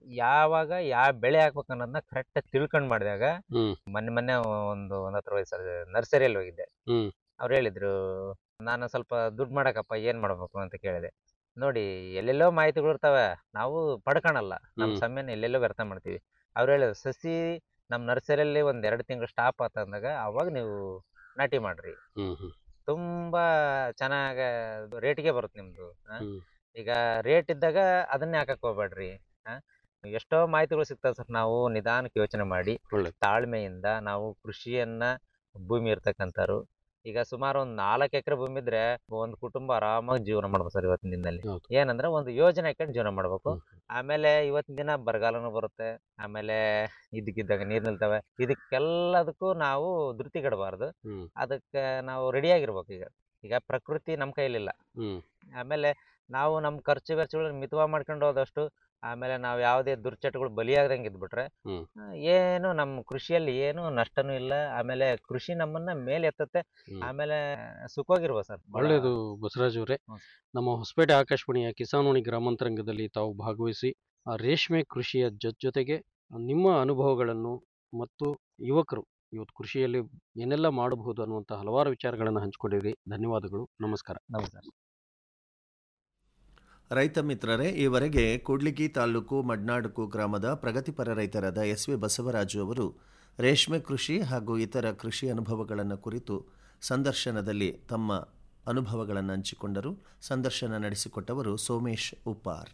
[SPEAKER 16] ಯಾವಾಗ ಯಾವ ಬೆಳೆ ಹಾಕ್ಬೇಕು ಅನ್ನೋದನ್ನ ಕರೆಕ್ಟ್ ತಿಳ್ಕೊಂಡ್ ಮಾಡಿದಾಗ
[SPEAKER 15] ಹ್ಮ್.
[SPEAKER 16] ಮೊನ್ನೆ ಮೊನ್ನೆ ಒಂದು ಒಂದ್ ಹತ್ರ ಹೋಗಿ ಸರ್ ನರ್ಸರಿಯಲ್ಲಿ ಹೋಗಿದ್ದೆ
[SPEAKER 15] ಹ್ಮ್.
[SPEAKER 16] ಅವ್ರು ಹೇಳಿದ್ರು ನಾನು ಸ್ವಲ್ಪ ದುಡ್ಡು ಮಾಡಕಪ್ಪ ಏನ್ ಮಾಡ್ಬೇಕು ಅಂತ ಕೇಳಿದೆ ನೋಡಿ ಎಲ್ಲೆಲ್ಲೋ ಮಾಹಿತಿಗಳು ಇರ್ತವೆ ನಾವು ಪಡ್ಕೊಳಲ್ಲ ನಮ್ಮ
[SPEAKER 15] ಹ್ಮ್.
[SPEAKER 16] ಸಮಯನ ಎಲ್ಲೆಲ್ಲೋ ವ್ಯರ್ಥ ಮಾಡ್ತೀವಿ ಅವ್ರು ಹೇಳಿದ್ರು ಸಸಿ ನಮ್ಮ ನರ್ಸರಿಯಲ್ಲಿ ಒಂದ್ ಎರಡು ತಿಂಗಳು ಸ್ಟಾಪ್ ಆತ ಅಂದಾಗ ಅವಾಗ ನೀವು ನಾಟಿ ಮಾಡ್ರಿ
[SPEAKER 15] ಹ್ಮ್ ಹ್ಮ್.
[SPEAKER 16] ತುಂಬಾ ಚೆನ್ನಾಗ ರೇಟಿಗೆ ಬರುತ್ತೆ ನಿಮ್ದು ಆ?
[SPEAKER 15] ಹ್ಮ್.
[SPEAKER 16] ಈಗ ರೇಟ್ ಇದ್ದಾಗ ಅದನ್ನೇ ಹಾಕಕ್ ಹೋಗ್ಬೇಡ್ರಿ ಆ? ಎಷ್ಟೋ ಮಾಹಿತಿಗಳು ಸಿಗ್ತವೆ ಸರ್ ನಾವು ನಿಧಾನಕ್ಕೆ ಯೋಚನೆ ಮಾಡಿ
[SPEAKER 15] ಒಳ್ಳೆ
[SPEAKER 16] ತಾಳ್ಮೆಯಿಂದ ನಾವು ಕೃಷಿಯನ್ನ ಭೂಮಿ ಇರ್ತಕ್ಕಂಥವ್ರು ಈಗ ಸುಮಾರು ಒಂದ್ ನಾಲ್ಕು ಎಕರೆ ಭೂಮಿ ಇದ್ರೆ ಒಂದು ಕುಟುಂಬ ಆರಾಮಾಗಿ ಜೀವನ ಮಾಡ್ಬೋದು ಸರ್ ಇವತ್ತಿನ ದಿನದಲ್ಲಿ
[SPEAKER 15] ಹೌದು.
[SPEAKER 16] ಏನಂದ್ರೆ ಒಂದು ಯೋಜನೆ ಹಾಕೊಂಡು ಜೀವನ ಮಾಡ್ಬೇಕು
[SPEAKER 15] ಹ್ಮ್.
[SPEAKER 16] ಆಮೇಲೆ ಇವತ್ತಿನ ದಿನ ಬರಗಾಲನೂ ಬರುತ್ತೆ ಆಮೇಲೆ ಇದಕ್ಕಿದ್ದಾಗ ನೀರ್ ನಿಲ್ತವೆ ಇದಕ್ಕೆಲ್ಲದಕ್ಕೂ ನಾವು ಧೃತಿಗೆಡಬಾರ್ದು
[SPEAKER 15] ಹ್ಮ್.
[SPEAKER 16] ಅದಕ್ಕೆ ನಾವು ರೆಡಿಯಾಗಿರ್ಬೇಕು ಈಗ ಈಗ ಪ್ರಕೃತಿ ನಮ್ಮ ಕೈಲಿಲ್ಲ
[SPEAKER 15] ಹ್ಮ್.
[SPEAKER 16] ಆಮೇಲೆ ನಾವು ನಮ್ಮ ಖರ್ಚು ವೆಚ್ಚಗಳನ್ನ ಮಿತವಾಗಿ ಮಾಡ್ಕೊಂಡು ಹೋದಷ್ಟು ಆಮೇಲೆ ನಾವು ಯಾವುದೇ ದುರ್ಚಟಗಳು ಬಲಿಯಾಗದಂಗೆ ಇದ್ಬಿಟ್ರೆ
[SPEAKER 15] ಹ್ಮ್.
[SPEAKER 16] ಆ, ಏನು ನಮ್ಮ ಕೃಷಿಯಲ್ಲಿ ಏನು ನಷ್ಟನೂ ಇಲ್ಲ ಆಮೇಲೆ ಕೃಷಿ ನಮ್ಮನ್ನ ಮೇಲೆ ಎತ್ತುತ್ತೆ
[SPEAKER 15] ಹ್ಮ್.
[SPEAKER 16] ಆಮೇಲೆ ಸುಖವಾಗಿರ್ಬೋದು ಸರ್
[SPEAKER 15] ಒಳ್ಳೆಯದು ಬಸವರಾಜ್ ಅವರೇ
[SPEAKER 16] ಹ್ಮ್.
[SPEAKER 15] ನಮ್ಮ ಹೊಸಪೇಟೆ ಆಕಾಶವಾಣಿಯ ಕಿಸಾನ್ವಾಣಿ ಗ್ರಾಮಾಂತರಂಗದಲ್ಲಿ ತಾವು ಭಾಗವಹಿಸಿ ಆ ರೇಷ್ಮೆ ಕೃಷಿಯ ಜೊತೆಗೆ ನಿಮ್ಮ ಅನುಭವಗಳನ್ನು ಮತ್ತು ಯುವಕರು ಇವತ್ತು ಕೃಷಿಯಲ್ಲಿ ಏನೆಲ್ಲ ಮಾಡಬಹುದು ಅನ್ನುವಂಥ ಹಲವಾರು ವಿಚಾರಗಳನ್ನು ಹಂಚಿಕೊಂಡಿರಿ ಧನ್ಯವಾದಗಳು ನಮಸ್ಕಾರ
[SPEAKER 16] ನಮಸ್ಕಾರ
[SPEAKER 5] ರೈತ ಮಿತ್ರರೇ ಈವರೆಗೆ ಕೂಡ್ಲಿಗಿ ತಾಲೂಕು ಮಡ್ನಾಡುಕು ಗ್ರಾಮದ ಪ್ರಗತಿಪರ ರೈತರಾದ ಎಸ್ ವಿ ಬಸವರಾಜು ಅವರು ರೇಷ್ಮೆ ಕೃಷಿ ಹಾಗೂ ಇತರ ಕೃಷಿ ಅನುಭವಗಳನ್ನು ಕುರಿತು ಸಂದರ್ಶನದಲ್ಲಿ ತಮ್ಮ ಅನುಭವಗಳನ್ನು ಹಂಚಿಕೊಂಡರು ಸಂದರ್ಶನ ನಡೆಸಿಕೊಟ್ಟವರು ಸೋಮೇಶ್ ಉಪ್ಪಾರ್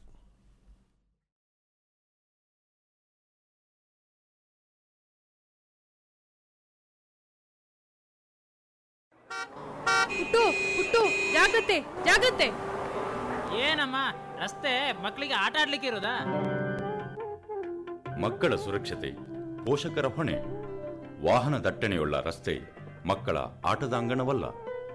[SPEAKER 11] ಹುಟ್ಟು ಹುಟ್ಟು ಜಾಗ್ರತೆ ಜಾಗ್ರತೆ
[SPEAKER 17] ಏನಮ್ಮ ರಸ್ತೆ ಮಕ್ಕಳಿಗೆ ಆಟ ಆಡ್ಲಿಕ್ಕೆ ಇರೋದಾ
[SPEAKER 18] ಮಕ್ಕಳ ಸುರಕ್ಷತೆ ಪೋಷಕರ ಹೊಣೆ ವಾಹನ ದಟ್ಟಣೆಯುಳ್ಳ ರಸ್ತೆ ಮಕ್ಕಳ ಆಟದ ಅಂಗಣವಲ್ಲ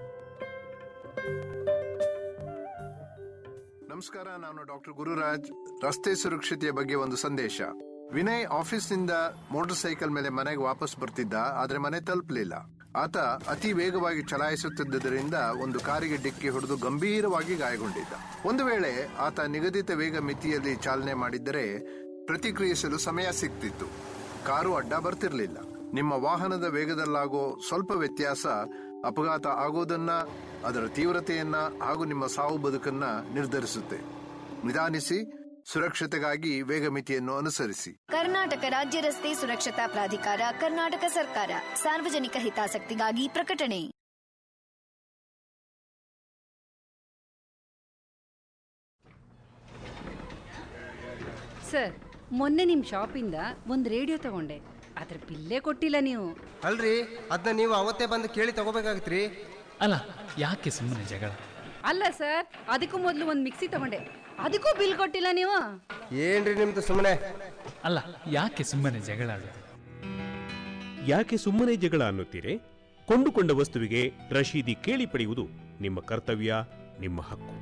[SPEAKER 19] ನಮಸ್ಕಾರ ನಾನು ಡಾಕ್ಟರ್ ಗುರುರಾಜ್ ರಸ್ತೆ ಸುರಕ್ಷತೆಯ ಬಗ್ಗೆ ಒಂದು ಸಂದೇಶ ವಿನಯ್ ಆಫೀಸ್ನಿಂದ ಮೋಟಾರ್ ಸೈಕಲ್ ಮೇಲೆ ಮನೆಗೆ ವಾಪಸ್ ಬರ್ತಿದ್ದ ಆದ್ರೆ ಮನೆ ತಲುಪಲಿಲ್ಲ ಆತ ಅತಿ ವೇಗವಾಗಿ ಚಲಾಯಿಸುತ್ತಿದ್ದರಿಂದ ಒಂದು ಕಾರಿಗೆ ಡಿಕ್ಕಿ ಹೊಡೆದು ಗಂಭೀರವಾಗಿ ಗಾಯಗೊಂಡಿದ್ದ ಒಂದು ವೇಳೆ ಆತ ನಿಗದಿತ ವೇಗ ಮಿತಿಯಲ್ಲಿ ಚಾಲನೆ ಮಾಡಿದ್ದರೆ ಪ್ರತಿಕ್ರಿಯಿಸಲು ಸಮಯ ಸಿಗ್ತಿತ್ತು ಕಾರು ಅಡ್ಡ ಬರ್ತಿರ್ಲಿಲ್ಲ ನಿಮ್ಮ ವಾಹನದ ವೇಗದಲ್ಲಾಗೋ ಸ್ವಲ್ಪ ವ್ಯತ್ಯಾಸ ಅಪಘಾತ ಆಗೋದನ್ನ ಅದರ ತೀವ್ರತೆಯನ್ನ ಹಾಗೂ ನಿಮ್ಮ ಸಾವು ಬದುಕನ್ನ ನಿರ್ಧರಿಸುತ್ತೆ ನಿಧಾನಿಸಿ ಸುರಕ್ಷತೆಗಾಗಿ ವೇಗ ಮಿತಿಯನ್ನು ಅನುಸರಿಸಿ
[SPEAKER 20] ಕರ್ನಾಟಕ ರಾಜ್ಯ ರಸ್ತೆ ಸುರಕ್ಷತಾ ಪ್ರಾಧಿಕಾರ ಕರ್ನಾಟಕ ಸರ್ಕಾರ ಸಾರ್ವಜನಿಕ ಹಿತಾಸಕ್ತಿಗಾಗಿ ಪ್ರಕಟಣೆ
[SPEAKER 21] ಸರ್ ಮೊನ್ನೆ ನಿಮ್ಮ ಶಾಪಿಂದ ಒಂದು ರೇಡಿಯೋ ತಗೊಂಡೆ ಅದ್ರ ಬಿಲ್ಲೇ ಕೊಟ್ಟಿಲ್ಲ ನೀವು
[SPEAKER 22] ಅಲ್ರಿ ಅದನ್ನ ನೀವು ಅವತ್ತೇ ಬಂದು ಕೇಳಿ ತಗೋಬೇಕಾಗಿತ್ರಿ
[SPEAKER 23] ಅಲ್ಲ ಯಾಕೆ ಸುಮ್ಮನೆ ಜಗಳ
[SPEAKER 21] ಅಲ್ಲ ಸರ್ ಅದಕ್ಕೂ ಮೊದಲು ಒಂದು ಮಿಕ್ಸಿ ತಗೊಂಡೆ ಅದಕ್ಕೂ ಬಿಲ್ ಕೊಟ್ಟಿಲ್ಲ ನೀವು
[SPEAKER 22] ಏನ್ರಿ ನಿಮ್ದು ಸುಮ್ಮನೆ
[SPEAKER 23] ಅಲ್ಲ ಯಾಕೆ ಸುಮ್ಮನೆ ಜಗಳ ಆಡೋದು
[SPEAKER 9] ಯಾಕೆ ಸುಮ್ಮನೆ ಜಗಳ ಅನ್ನುತ್ತೀರಿ ಕೊಂಡುಕೊಂಡ ವಸ್ತುವಿಗೆ ರಶೀದಿ ಕೇಳಿ ಪಡೆಯುವುದು ನಿಮ್ಮ ಕರ್ತವ್ಯ ನಿಮ್ಮ ಹಕ್ಕು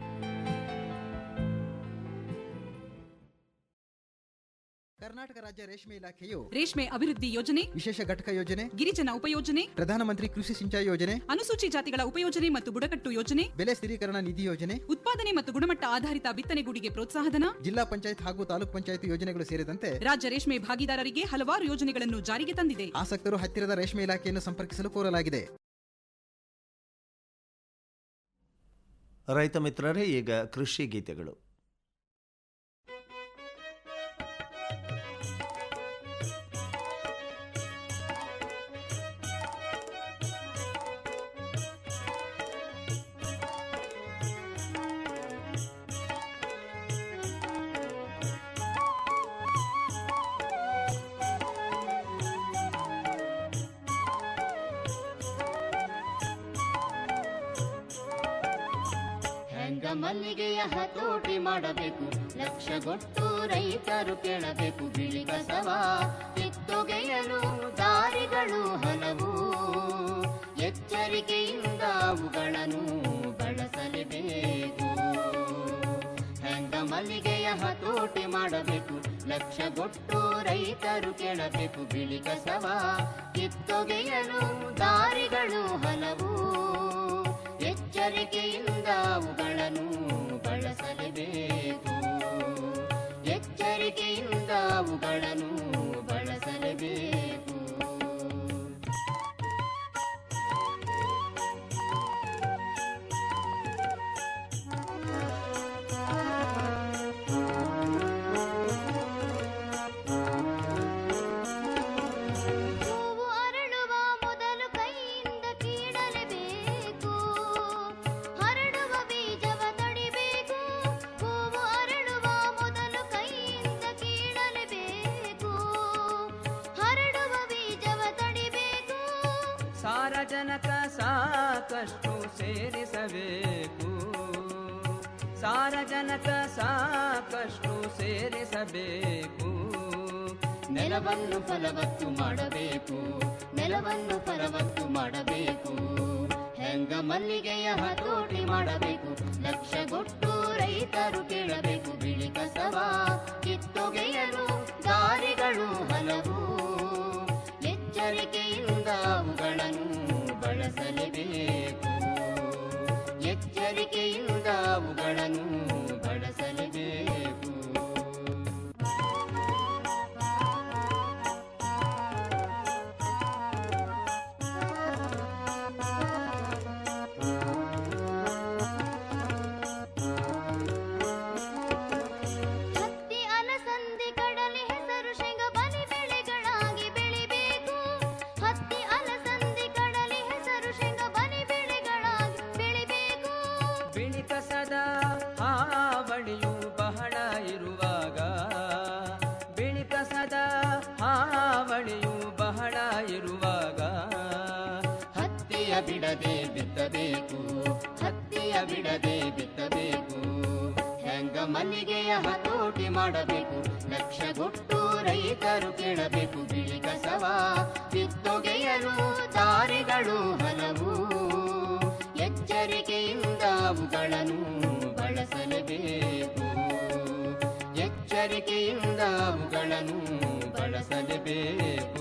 [SPEAKER 24] ಕರ್ನಾಟಕ ರಾಜ್ಯ ರೇಷ್ಮೆ ಇಲಾಖೆಯು
[SPEAKER 25] ರೇಷ್ಮೆ ಅಭಿವೃದ್ಧಿ ಯೋಜನೆ
[SPEAKER 24] ವಿಶೇಷ ಘಟಕ ಯೋಜನೆ
[SPEAKER 25] ಗಿರಿಜನ ಉಪಯೋಜನೆ
[SPEAKER 24] ಪ್ರಧಾನಮಂತ್ರಿ ಕೃಷಿ ಸಿಂಚಾಯಿ ಯೋಜನೆ
[SPEAKER 25] ಅನುಸೂಚಿ ಜಾತಿಗಳ ಉಪಯೋಜನೆ ಮತ್ತು ಬುಡಕಟ್ಟು ಯೋಜನೆ
[SPEAKER 24] ಬೆಲೆ ಸ್ಥಿರೀಕರಣ ನಿಧಿ ಯೋಜನೆ
[SPEAKER 25] ಉತ್ಪಾದನೆ ಮತ್ತು ಗುಣಮಟ್ಟ ಆಧಾರಿತ ಬಿತ್ತನೆಗೂಡಿಗೆ ಪ್ರೋತ್ಸಾಹಧನ
[SPEAKER 24] ಜಿಲ್ಲಾ ಪಂಚಾಯತ್ ಹಾಗೂ ತಾಲೂಕ್ ಪಂಚಾಯತ್ ಯೋಜನೆಗಳು ಸೇರಿದಂತೆ
[SPEAKER 25] ರಾಜ್ಯ ರೇಷ್ಮೆ ಭಾಗಿದಾರರಿಗೆ ಹಲವಾರು ಯೋಜನೆಗಳನ್ನು ಜಾರಿಗೆ ತಂದಿದೆ
[SPEAKER 24] ಆಸಕ್ತರು ಹತ್ತಿರದ ರೇಷ್ಮೆ ಇಲಾಖೆಯನ್ನು ಸಂಪರ್ಕಿಸಲು ಕೋರಲಾಗಿದೆ
[SPEAKER 5] ರೈತ ಮಿತ್ರರೇ ಈಗ ಕೃಷಿ ಗೀತೆಗಳು
[SPEAKER 26] ಹೆಂಗ ಮಲ್ಲಿಗೆಯ ಹತೋಟಿ ಮಾಡಬೇಕು ಲಕ್ಷಗೊಟ್ಟು ರೈತರು ಕೇಳಬೇಕು ಬಿಳಿ ಕಸವ ಕಿತ್ತೊಗೆಯಲು ದಾರಿಗಳು ಹಲವು ಎಚ್ಚರಿಕೆಯಿಂದ ಅವುಗಳನ್ನು ಬಳಸಲೇಬೇಕು ಹೆಂಗ ಮಲ್ಲಿಗೆಯ ಹತೋಟಿ ಮಾಡಬೇಕು ಲಕ್ಷಗೊಟ್ಟು ರೈತರು ಕೇಳಬೇಕು ಬಿಳಿ ಕಸವ ಕಿತ್ತೊಗೆಯಲು ದಾರಿಗಳು ಹಲವು ಎಚ್ಚರಿಕೆಯಿಂದ ಅವುಗಳನ್ನು ಬಳಸಲೇಬೇಕು ಎಚ್ಚರಿಕೆಯಿಂದ ಅವುಗಳನ್ನು ಬಳಸಲೇಬೇಕು ಹೂವು ಅರಳುವ ಮೊದಲು ಕೈಯಿಂದ ಕೀಳಲೇಬೇಕು ಹರಡುವ ಬೀಜವ ತಡಿಬೇಕು ಹೂವು ಅರಳುವ ಮೊದಲು ಕೈಯಿಂದ ಕೀಳಲೇಬೇಕು ಹರಡುವ ಬೀಜವ ತಡಿಬೇಕು
[SPEAKER 27] ಸಾರಜನಕ ಸಾಕಷ್ಟು ಸೇರಿಸಬೇಕು ಸಾರಜನಕ ಸಾಕಷ್ಟು ಸೇರಿಸಬೇಕು
[SPEAKER 26] ನೆಲವನ್ನು ಫಲವತ್ತು ಮಾಡಬೇಕು ನೆಲವನ್ನು ಫಲವತ್ತು ಮಾಡಬೇಕು ಹೆಂಗ ಮಲ್ಲಿಗೆಯ ಹತೋಟಿ ಮಾಡಬೇಕು ಲಕ್ಷಗೊಟ್ಟು ರೈತರು ಕೇಳಬೇಕು ಬಿಳಿ ಕಸವ ಕಿತ್ತೊಗೆಯಲು ದಾರಿಗಳು ಹಲವು ಎಚ್ಚರಿಕೆಯಿಂದ ಅವುಗಳನ್ನು ಬಳಸಲೇಬೇಕು ಎಚ್ಚರಿಕೆಯಿಂದ ಅವುಗಳನ್ನು ಬಳಸಲೇಬೇಕು ಹತ್ತಿಯ ಬಿಡದೆ ಬಿತ್ತಬೇಕು ಹತ್ತಿಯ ಬಿಡದೆ ಬಿತ್ತಬೇಕು ಹೆಂಗ ಮಲ್ಲಿಗೆಯ ಹತೋಟಿ ಮಾಡಬೇಕು ಲಕ್ಷಗೊಟ್ಟು ರೈತರು ಕೇಳಬೇಕು ಬಿಳಿ ಕಸವ ಕಿತ್ತೊಗೆಯಲು ದಾರಿಗಳು ಹಲವು ಎಚ್ಚರಿಕೆಯಿಂದ ಅವುಗಳನ್ನು ಬಳಸಲೇಬೇಕು ಎಚ್ಚರಿಕೆಯಿಂದ ಅವುಗಳನ್ನು ಬಳಸಲೇಬೇಕು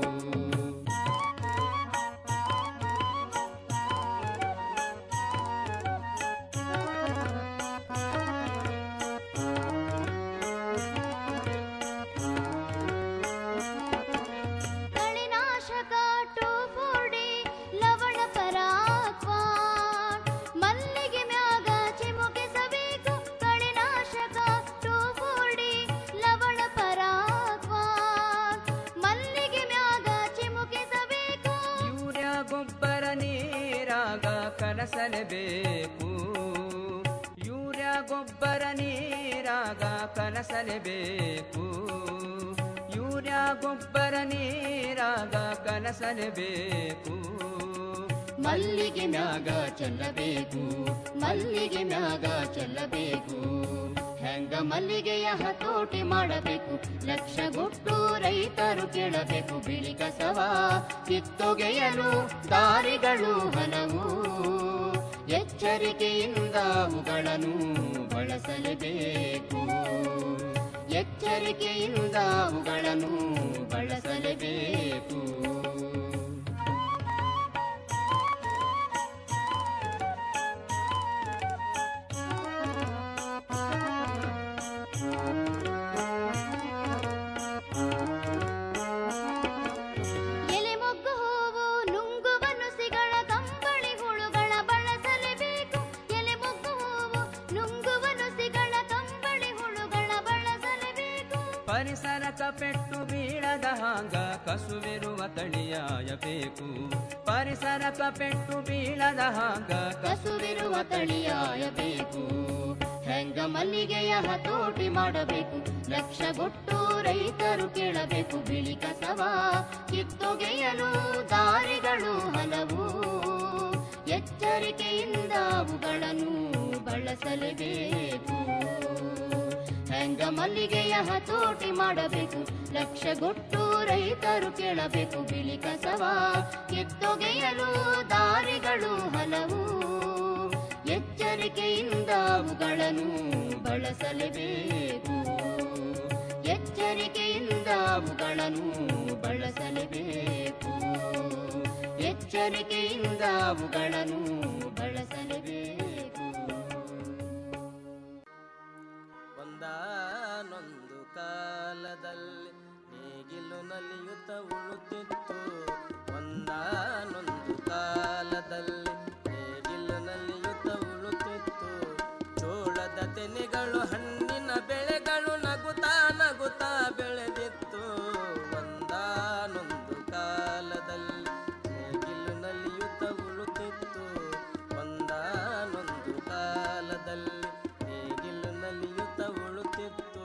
[SPEAKER 1] ಕಳೆನಾಶಕ ಟೋಫೋಡಿ ಲವಣ ಪರಾಕ್ವಾನ್ ಮಲ್ಲಿಗೆ ಮ್ಯಾಗ ಚಿಮುಕಿಸಬೇಕು ಕಳೆನಾಶಕ ಟೋಫೋಡಿ ಲವಣ ಪರಾಕ್ವಾನ್ ಮಲ್ಲಿಗೆ ಮ್ಯಾಗ ಚಿಮುಕಿಸಬೇಕು
[SPEAKER 27] ಯೂರಿಯಾ ಗೊಬ್ಬರ ನೀರಾಗ ಕಲಸಲೇಬೇಕು ಯೂರಿಯಾ ಗೊಬ್ಬರ ನೀರಾಗ ಕಲಸಲೇಬೇಕು ಯೂರಿಯಾ ಗೊಬ್ಬರ ನೀರಾಗ ಕಲಸಲೇಬೇಕು
[SPEAKER 26] ಮಲ್ಲಿಗೆ ಮ್ಯಾಗ ಚೆಲ್ಲಬೇಕು ಮಲ್ಲಿಗೆ ಮ್ಯಾಗ ಚೆಲ್ಲಬೇಕು ಹೆಂಗ ಮಲ್ಲಿಗೆಯ ಹತೋಟಿ ಮಾಡಬೇಕು ಲಕ್ಷಗೊಟ್ಟು ರೈತರು ಕೇಳಬೇಕು ಬಿಳಿ ಕಸವ ಕಿತ್ತೊಗೆಯಲು ದಾರಿಗಳು ಹಲವು ಎಚ್ಚರಿಕೆಯಿಂದ ಅವುಗಳನ್ನು ಬಳಸಲೇಬೇಕು ಎಚ್ಚರಿಕೆಯಿಂದ ಅವುಗಳನ್ನು ಬಳಸಲೇಬೇಕು
[SPEAKER 1] ಎಲೆ ಮೊಗ್ಗು ಹೂವು ನುಂಗುವ ನುಸಿಗಳ ಕಂಬಳಿ ಹುಳುಗಳ ಬಳಸಲೇಬೇಕು ಎಲೆ ಮೊಗ್ಗು ಹೂವು ನುಂಗುವ ನುಸಿಗಳ ಕಂಬಳಿ ಹುಳುಗಳ ಬಳಸಲೇಬೇಕು
[SPEAKER 27] ಪರಿಸರಕ ಪೆಟ್ಟು ಬೀಳದ ಹಾಂಗ ಕಸುವಿರುವ ತಳಿಯಾಯಬೇಕು ಪರಿಸರಕ ಪೆಟ್ಟು ಬೀಳದ ಹಾಂಗ
[SPEAKER 26] ಕಸುವಿರುವ ತಳಿಯಾಯಬೇಕು ಹೆಂಗ ಮಲ್ಲಿಗೆಯ ಹತೋಟಿ ಮಾಡಬೇಕು ಲಕ್ಷಗೊಟ್ಟು ರೈತರು ಕೇಳಬೇಕು ಬಿಳಿ ಕಸವ ಕಿತ್ತೊಗೆಯಲು ದಾರಿಗಳು ಹಲವು ಎಚ್ಚರಿಕೆಯಿಂದ ಅವುಗಳನ್ನು ಬಳಸಲೇಬೇಕು ಹೆಂಗ ಮಲ್ಲಿಗೆಯ ಹತೋಟಿ ಮಾಡಬೇಕು ಲಕ್ಷಗೊಟ್ಟು ರೈತರು ಕೇಳಬೇಕು ಬಿಳಿ ಕಸವ ಕಿತ್ತೊಗೆಯಲು ದಾರಿಗಳು ಹಲವು ಎಚ್ಚರಿಕೆಯಿಂದ ಅವುಗಳನ್ನು ಬಳಸಲೇಬೇಕು ಎಚ್ಚರಿಕೆಯಿಂದ ಅವುಗಳನ್ನು ಬಳಸಲೇಬೇಕು ಎಚ್ಚರಿಕೆಯಿಂದ ಅವುಗಳನ್ನು ಬಳಸಲೇಬೇಕು
[SPEAKER 3] ಒಂದಾನೊಂದು ಕಾಲದಲ್ಲಿ ನೇಗಿಲು ನಲಿಯುತ್ತ ಉಳುತ್ತಿತ್ತು ಒಂದಾನೊಂದು ಕಾಲದಲ್ಲಿ ನೇಗಿಲು ನಲಿಯುತ್ತ ಉಳುತ್ತಿತ್ತು ಜೋಳದ ತೆನೆಗಳು ಹಣ್ಣಿನ ಬೆಳೆಗಳು ನಗುತ್ತಾ ನಗುತ್ತಾ ಬೆಳೆದಿತ್ತು ಒಂದಾನೊಂದು ಕಾಲದಲ್ಲಿ ನೇಗಿಲು ನಲಿಯುತ್ತ ಉಳುತ್ತಿತ್ತು ಒಂದಾನೊಂದು ಕಾಲದಲ್ಲಿ ನೇಗಿಲು ನಲಿಯುತ್ತ ಉಳುತ್ತಿತ್ತು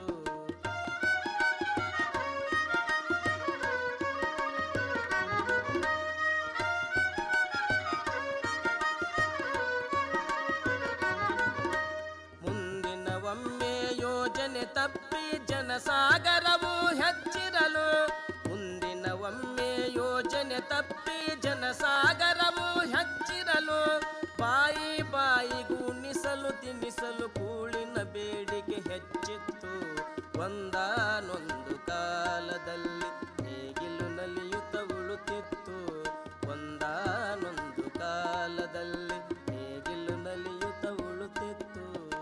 [SPEAKER 3] ಮುಂದಿನ ಒಮ್ಮೆ ಯೋಜನೆ ತಪ್ಪಿ ಜನಸಾಗರವು ಹೆಚ್ಚಿರಲು ಮುಂದಿನ ಒಮ್ಮೆ ಯೋಜನೆ ತಪ್ಪಿ ಜನಸಾಗರವು ಹೆಚ್ಚಿರಲು ಬಾಯಿ ಬಾಯಿಗೂ ನಿಸಲು ತಿನ್ನಿಸಲು ಕೂಳಿನ ಬೇಡಿಕೆ ಹೆಚ್ಚಿತ್ತು ಒಂದಾನೊಂದು ಕಾಲದಲ್ಲಿ ನೇಗಿಲು ನಲಿಯುತ್ತ ಉಳುತ್ತಿತ್ತು ಒಂದಾನೊಂದು ಕಾಲದಲ್ಲಿ ನೇಗಿಲು ನಲಿಯುತ್ತ ಉಳುತ್ತಿತ್ತು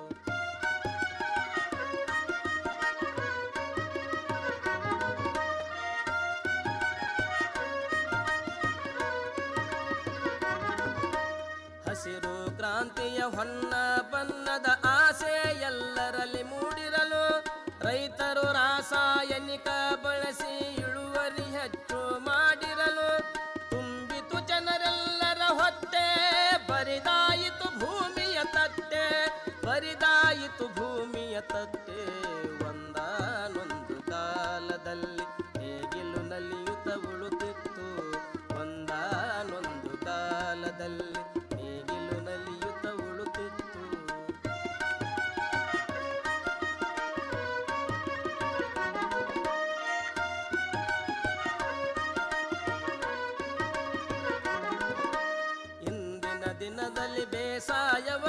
[SPEAKER 3] ಹಸಿರು ಕ್ರಾಂತಿಯ ಹೊನ್ನ ಬಣ್ಣದ ಆಸೆ ಎಲ್ಲರಲ್ಲಿ ಮೂಡಿರಲು ರೈತರು ರಾಸಾಯನಿಕ ಬಳಸಿ ಇಳುವರಿ ಹೆಚ್ಚು ಮಾಡಿರಲು ತುಂಬಿತು ಜನರೆಲ್ಲರ ಹೊಟ್ಟೆ ಬರಿದಾಯಿತು ಭೂಮಿಯ ತಟ್ಟೆ ಬರಿದಾಯಿತು ಭೂಮಿಯ ತಟ್ಟೆ ಒಂದಾನೊಂದು ಕಾಲದಲ್ಲಿ ನೇಗಿಲು ನಲಿಯುತ್ತ ಉಳುತ್ತಿತ್ತು ಒಂದಾನೊಂದು ಕಾಲ ಬೇಸಾಯವ